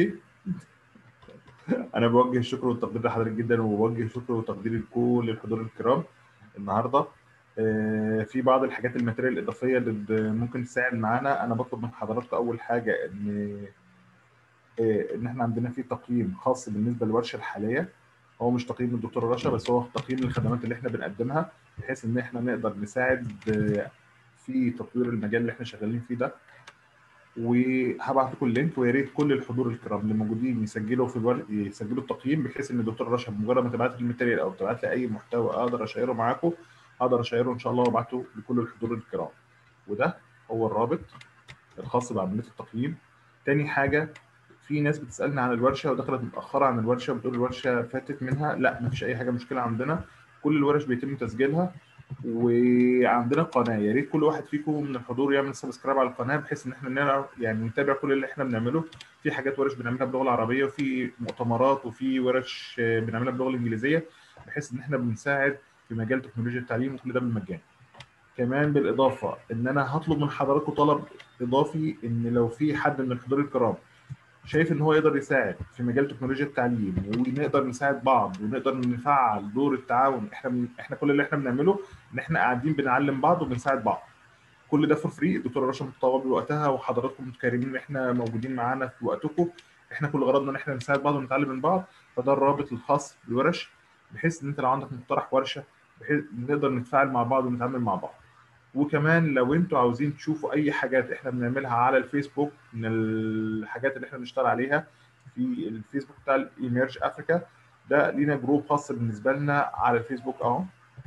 انا بوجه الشكر والتقدير لحضرتك جدا وبوجه الشكر والتقدير لكل الحضور الكرام النهارده في بعض الحاجات الماتيريال الاضافيه اللي ممكن تساعد معانا انا بطلب من حضراتكم اول حاجه ان ان احنا عندنا في تقييم خاص بالنسبه للورشه الحاليه هو مش تقييم من الدكتور رشا بس هو تقييم للخدمات اللي احنا بنقدمها بحيث ان احنا نقدر نساعد في تطوير المجال اللي احنا شغالين فيه ده وهبعت لكم اللينك ويا ريت كل الحضور الكرام اللي موجودين يسجلوا في الور... يسجلوا التقييم بحيث ان الدكتور رشا بمجرد ما تبعت لي الماتيريال او تبعت لي اي محتوى اقدر اشيره معاكم اقدر اشيره ان شاء الله وابعته لكل الحضور الكرام وده هو الرابط الخاص بعمليه التقييم تاني حاجه في ناس بتسالني عن الورشه ودخلت متاخره عن الورشه بتقول الورشه فاتت منها لا مفيش اي حاجه مشكله عندنا كل الورش بيتم تسجيلها وعندنا قناه يا ريت كل واحد فيكم من الحضور يعمل سبسكرايب على القناه بحيث ان احنا نعرف يعني نتابع كل اللي احنا بنعمله في حاجات ورش بنعملها باللغه العربيه وفي مؤتمرات وفي ورش بنعملها باللغه الانجليزيه بحيث ان احنا بنساعد في مجال تكنولوجيا التعليم وكل ده بالمجان كمان بالاضافه ان انا هطلب من حضراتكم طلب اضافي ان لو في حد من الحضور الكرام شايف ان هو يقدر يساعد في مجال تكنولوجيا التعليم ونقدر نساعد بعض ونقدر نفعل دور التعاون احنا من احنا كل اللي احنا بنعمله ان احنا قاعدين بنعلم بعض وبنساعد بعض كل ده فور فري الدكتوره رشا متطوعه بوقتها وحضراتكم متكرمين ان احنا موجودين معانا في وقتكم احنا كل غرضنا ان احنا نساعد بعض ونتعلم من بعض فده الرابط الخاص بالورش بحيث ان انت لو عندك مقترح ورشه بحيث نقدر نتفاعل مع بعض ونتعامل مع بعض وكمان لو انتوا عاوزين تشوفوا اي حاجات احنا بنعملها على الفيسبوك من الحاجات اللي احنا بنشتغل عليها في الفيسبوك بتاع الايميرج افريكا ده لينا جروب خاص بالنسبه لنا على الفيسبوك اهو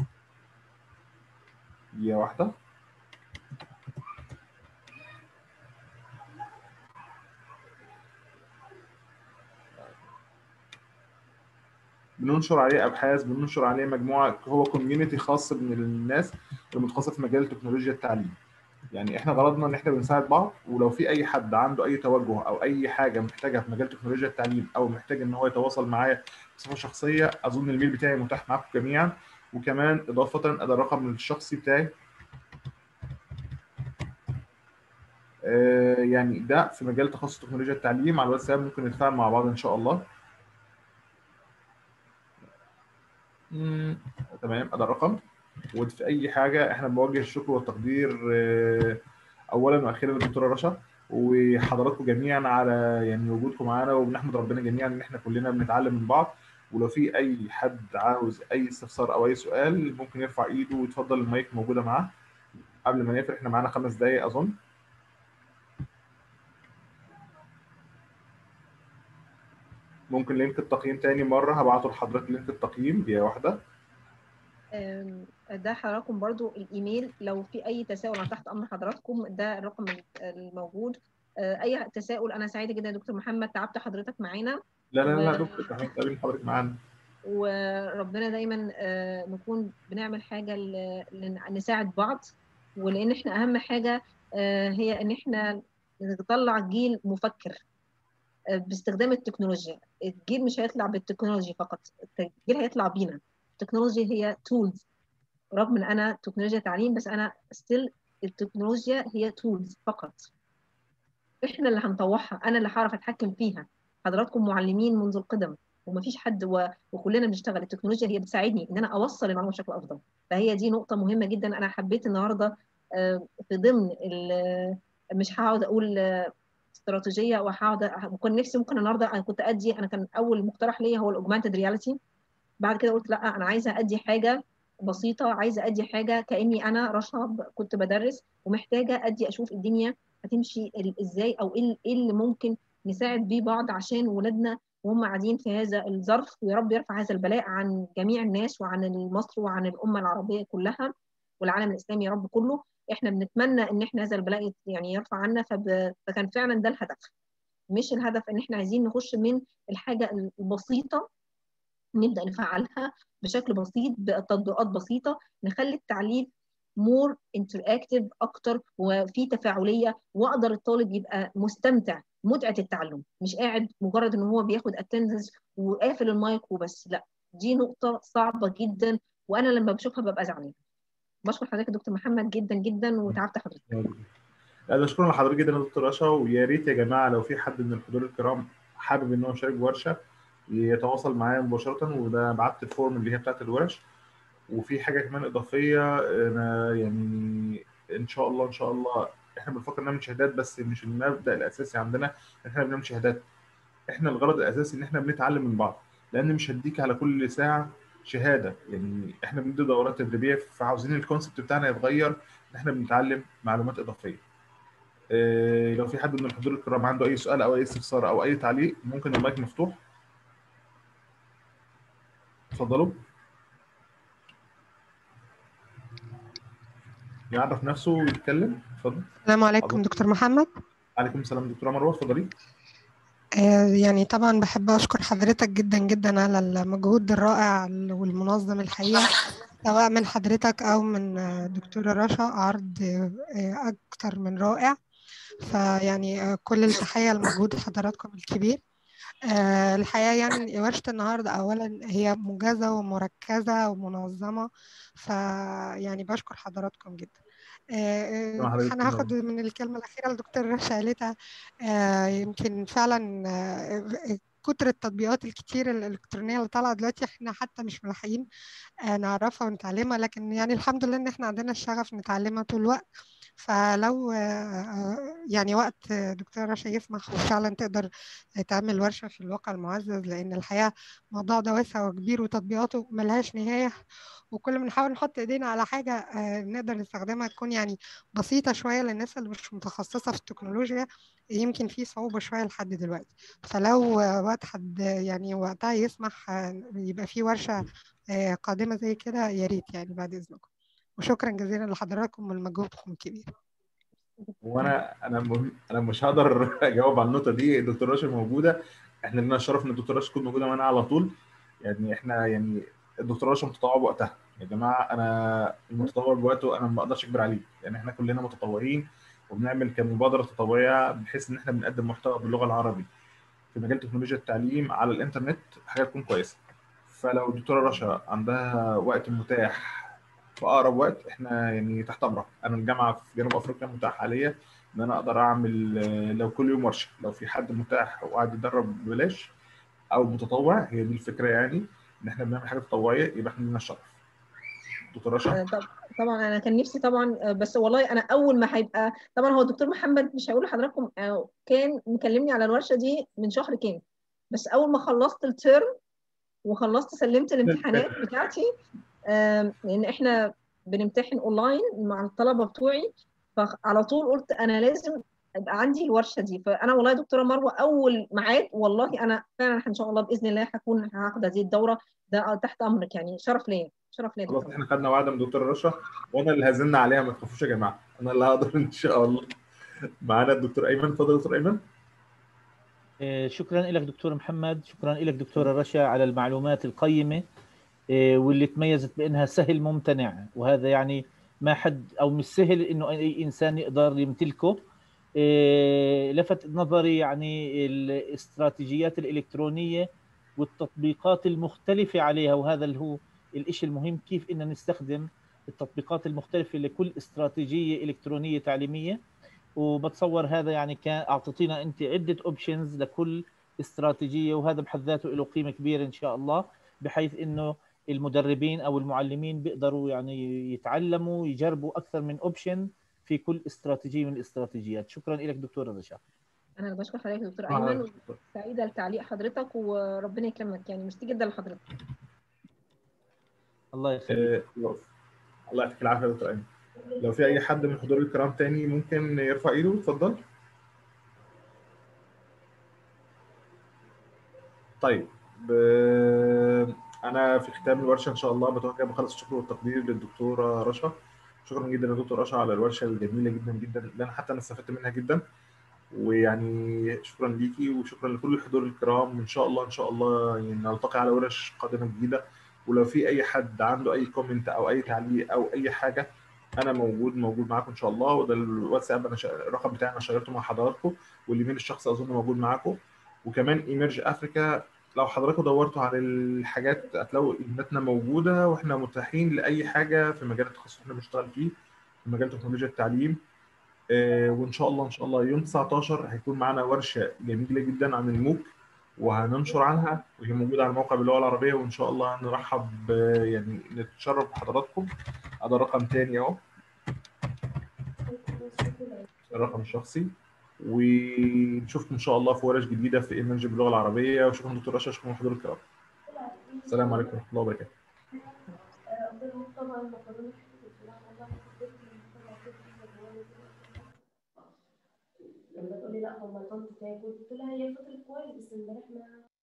دقيقه واحده بننشر عليه ابحاث بننشر عليه مجموعه هو كوميونتي خاص من الناس المتخصصه في مجال تكنولوجيا التعليم يعني احنا غرضنا ان احنا بنساعد بعض ولو في اي حد عنده اي توجه او اي حاجه محتاجها في مجال تكنولوجيا التعليم او محتاج ان هو يتواصل معايا بصفه شخصيه اظن الميل بتاعي متاح معاكم جميعا وكمان اضافه ادى الرقم الشخصي بتاعي آه يعني ده في مجال تخصص تكنولوجيا التعليم على الواتساب ممكن نتفاعل مع بعض ان شاء الله مم. تمام ادي الرقم وفي اي حاجه احنا بنوجه الشكر والتقدير اولا واخيرا للدكتوره رشا وحضراتكم جميعا على يعني وجودكم معانا وبنحمد ربنا جميعا ان احنا كلنا بنتعلم من بعض ولو في اي حد عاوز اي استفسار او اي سؤال ممكن يرفع ايده ويتفضل المايك موجوده معاه قبل ما نقفل احنا معانا خمس دقايق اظن ممكن لينك التقييم تاني مرة هبعته لحضرتك لينك التقييم دقيقة واحدة ده حضراتكم برضو الإيميل لو في أي تساؤل أنا تحت أمر حضراتكم ده الرقم الموجود أي تساؤل أنا سعيدة جدا يا دكتور محمد تعبت حضرتك معانا لا لا لا دكتور احنا متقابلين حضرتك معانا وربنا دايما نكون بنعمل حاجة نساعد بعض ولأن احنا أهم حاجة هي إن احنا نطلع جيل مفكر باستخدام التكنولوجيا الجيل مش هيطلع بالتكنولوجيا فقط الجيل هيطلع بينا التكنولوجيا هي تولز رغم ان انا تكنولوجيا تعليم بس انا ستيل التكنولوجيا هي تولز فقط احنا اللي هنطوعها انا اللي هعرف اتحكم فيها حضراتكم معلمين منذ القدم ومفيش حد و... وكلنا بنشتغل التكنولوجيا هي بتساعدني ان انا اوصل المعلومه بشكل افضل فهي دي نقطه مهمه جدا انا حبيت النهارده في ضمن ال... مش هقعد اقول استراتيجيه وهقعد كنت نفسي ممكن النهارده انا كنت ادي انا كان اول مقترح ليا هو الاوجمانتد رياليتي بعد كده قلت لا انا عايزه ادي حاجه بسيطه عايزه ادي حاجه كاني انا رشا كنت بدرس ومحتاجه ادي اشوف الدنيا هتمشي ازاي او ايه اللي ممكن نساعد بيه بعض عشان ولادنا وهم قاعدين في هذا الظرف ويا رب يرفع هذا البلاء عن جميع الناس وعن مصر وعن الامه العربيه كلها والعالم الاسلامي يا رب كله احنا بنتمنى ان احنا هذا البلاء يعني يرفع عنا فب... فكان فعلا ده الهدف مش الهدف ان احنا عايزين نخش من الحاجه البسيطه نبدا نفعلها بشكل بسيط بتطبيقات بسيطه نخلي التعليم مور انتراكتيف اكتر وفي تفاعليه واقدر الطالب يبقى مستمتع متعه التعلم مش قاعد مجرد ان هو بياخد اتندنس وقافل المايك وبس لا دي نقطه صعبه جدا وانا لما بشوفها ببقى زعلانه بشكر حضرتك دكتور محمد جدا جدا وتعبت حضرتك لا ده شكرا لحضرتك جدا يا دكتور رشا ويا ريت يا جماعه لو في حد من الحضور الكرام حابب ان هو يشارك بورشه يتواصل معايا مباشره وده بعت الفورم اللي هي بتاعت الورش وفي حاجه كمان اضافيه انا يعني ان شاء الله ان شاء الله احنا بنفكر نعمل شهادات بس مش المبدا الاساسي عندنا ان احنا بنعمل شهادات احنا الغرض الاساسي ان احنا بنتعلم من بعض لان مش هديك على كل ساعه شهاده يعني احنا بندي دورات تدريبيه فعاوزين الكونسبت بتاعنا يتغير ان احنا بنتعلم معلومات اضافيه إيه لو في حد من الحضور الكرام عنده اي سؤال او اي استفسار او اي تعليق ممكن المايك مفتوح اتفضلوا يعرف نفسه ويتكلم اتفضل السلام عليكم دكتور محمد عليكم السلام دكتوره مروه اتفضلي يعني طبعا بحب اشكر حضرتك جدا جدا على المجهود الرائع والمنظم الحقيقه سواء من حضرتك او من دكتوره رشا عرض اكتر من رائع فيعني كل التحيه لمجهود حضراتكم الكبير آه، الحقيقة يعني ورشة النهاردة أولا هي موجزة ومركزة ومنظمة فيعني بشكر حضراتكم جدا آه، مع آه، حضرتك أنا هاخد النهارده من الكلمة الأخيرة الدكتور رشا قالتها آه، يمكن فعلا آه، كتر التطبيقات الكتير الإلكترونية اللي طالعة دلوقتي احنا حتى مش ملاحقين آه، نعرفها ونتعلمها لكن يعني الحمد لله إن احنا عندنا الشغف نتعلمها طول الوقت فلو آه، يعني وقت دكتور رشا يسمح وفعلا تقدر تعمل ورشة في الواقع المعزز لأن الحقيقة الموضوع ده واسع وكبير وتطبيقاته ملهاش نهاية وكل ما نحاول نحط ايدينا على حاجة آه، نقدر نستخدمها تكون يعني بسيطة شوية للناس اللي مش متخصصة في التكنولوجيا يمكن في صعوبة شوية لحد دلوقتي فلو آه، وقت حد يعني وقتها يسمح آه، يبقى في ورشة آه، قادمة زي كده يا ريت يعني بعد إذنكم وشكرا جزيلا لحضراتكم ولمجهودكم الكبير وانا انا م- انا مش هقدر اجاوب على النقطه دي الدكتور راشد موجوده احنا لنا الشرف ان الدكتور راشد تكون موجوده معانا على طول يعني احنا يعني الدكتور راشد متطوع بوقتها يا جماعه انا المتطوع بوقته انا ما اقدرش اجبر عليه يعني احنا كلنا متطوعين وبنعمل كمبادره تطوعيه بحيث ان احنا بنقدم محتوى باللغه العربيه في مجال تكنولوجيا التعليم على الانترنت حاجه تكون كويسه فلو الدكتوره رشا عندها وقت متاح في اقرب وقت احنا يعني تحت امرها انا الجامعه في جنوب افريقيا متاح حاليا ان انا اقدر اعمل آه، لو كل يوم ورشه لو في حد متاح وقاعد يتدرب ببلاش او متطوع هي دي الفكره يعني ان احنا بنعمل حاجه تطوعيه يبقى احنا لنا الشرف دكتور رشا آه، طب طبعا انا كان نفسي طبعا آه، بس والله انا اول ما هيبقى طبعا هو الدكتور محمد مش هقول لحضراتكم آه، كان مكلمني على الورشه دي من شهر كامل بس اول ما خلصت الترم وخلصت سلمت الامتحانات بتاعتي آم، لان احنا بنمتحن اونلاين مع الطلبه بتوعي فعلى طول قلت انا لازم يبقى عندي الورشه دي فانا والله يا دكتوره مروه اول ميعاد والله انا فعلا ان شاء الله باذن الله هكون هاخد هذه الدوره ده تحت امرك يعني شرف ليا شرف ليا يا خلاص دكتوره احنا خدنا وعده من دكتور رشا وانا اللي هزلنا عليها ما تخافوش يا جماعه انا اللي هقدر ان شاء الله معانا الدكتور ايمن اتفضل يا دكتور ايمن آه، شكرا لك دكتور محمد شكرا لك دكتورة رشا على المعلومات القيمة آه، واللي تميزت بأنها سهل ممتنع وهذا يعني ما حد أو مش سهل إنه أي إنسان يقدر يمتلكه آه، لفت نظري يعني الاستراتيجيات الإلكترونية والتطبيقات المختلفة عليها وهذا اللي هو الإشي المهم كيف إن نستخدم التطبيقات المختلفة لكل استراتيجية إلكترونية تعليمية وبتصور هذا يعني كان اعطيتينا انت عده اوبشنز لكل استراتيجيه وهذا بحد ذاته له قيمه كبيره ان شاء الله بحيث انه المدربين او المعلمين بيقدروا يعني يتعلموا يجربوا اكثر من اوبشن في كل استراتيجيه من الاستراتيجيات شكرا لك دكتوره رشا انا اللي بشكر حضرتك يا دكتور معانا ايمن الدكتور. وسعيده لتعليق حضرتك وربنا يكرمك يعني ميرسي جدا لحضرتك الله يخليك آه، لو- الله يعطيك العافيه يا دكتور ايمن لو في اي حد من حضور الكرام تاني ممكن يرفع ايده اتفضل طيب ب... انا في ختام الورشه ان شاء الله بتوجه بخلص الشكر والتقدير للدكتوره رشا شكرا جدا يا دكتور رشا على الورشه الجميله جدا جدا اللي انا حتى انا استفدت منها جدا ويعني شكرا ليكي وشكرا لكل الحضور الكرام وان شاء الله ان شاء الله يعني نلتقي على ورش قادمه جديده ولو في اي حد عنده اي كومنت او اي تعليق او اي حاجه انا موجود موجود معاكم ان شاء الله وده الواتساب انا شا... الرقم بتاعي انا شيرته مع حضراتكم والايميل الشخصي اظن موجود معاكم وكمان ايمرج افريكا لو حضراتكم دورتوا على الحاجات هتلاقوا ايميلاتنا موجوده واحنا متاحين لاي حاجه في مجال التخصص اللي احنا بنشتغل فيه في مجال تكنولوجيا التعليم آه، وان شاء الله ان شاء الله يوم 19 هيكون معانا ورشه جميله جدا عن الموك وهننشر عنها وهي موجوده على الموقع باللغه العربيه وان شاء الله نرحب ب- يعني نتشرف بحضراتكم هذا رقم تاني اهو الرقم الشخصي ونشوفكم ان شاء الله في ورش جديده في ايمرج باللغه العربيه وشكرا دكتور رشا شكرا لحضور الكرام السلام عليكم ورحمه الله وبركاته لما تقولي لا هو ما طنط تاكل قلت لها هي فطرت كويس بس امبارح ما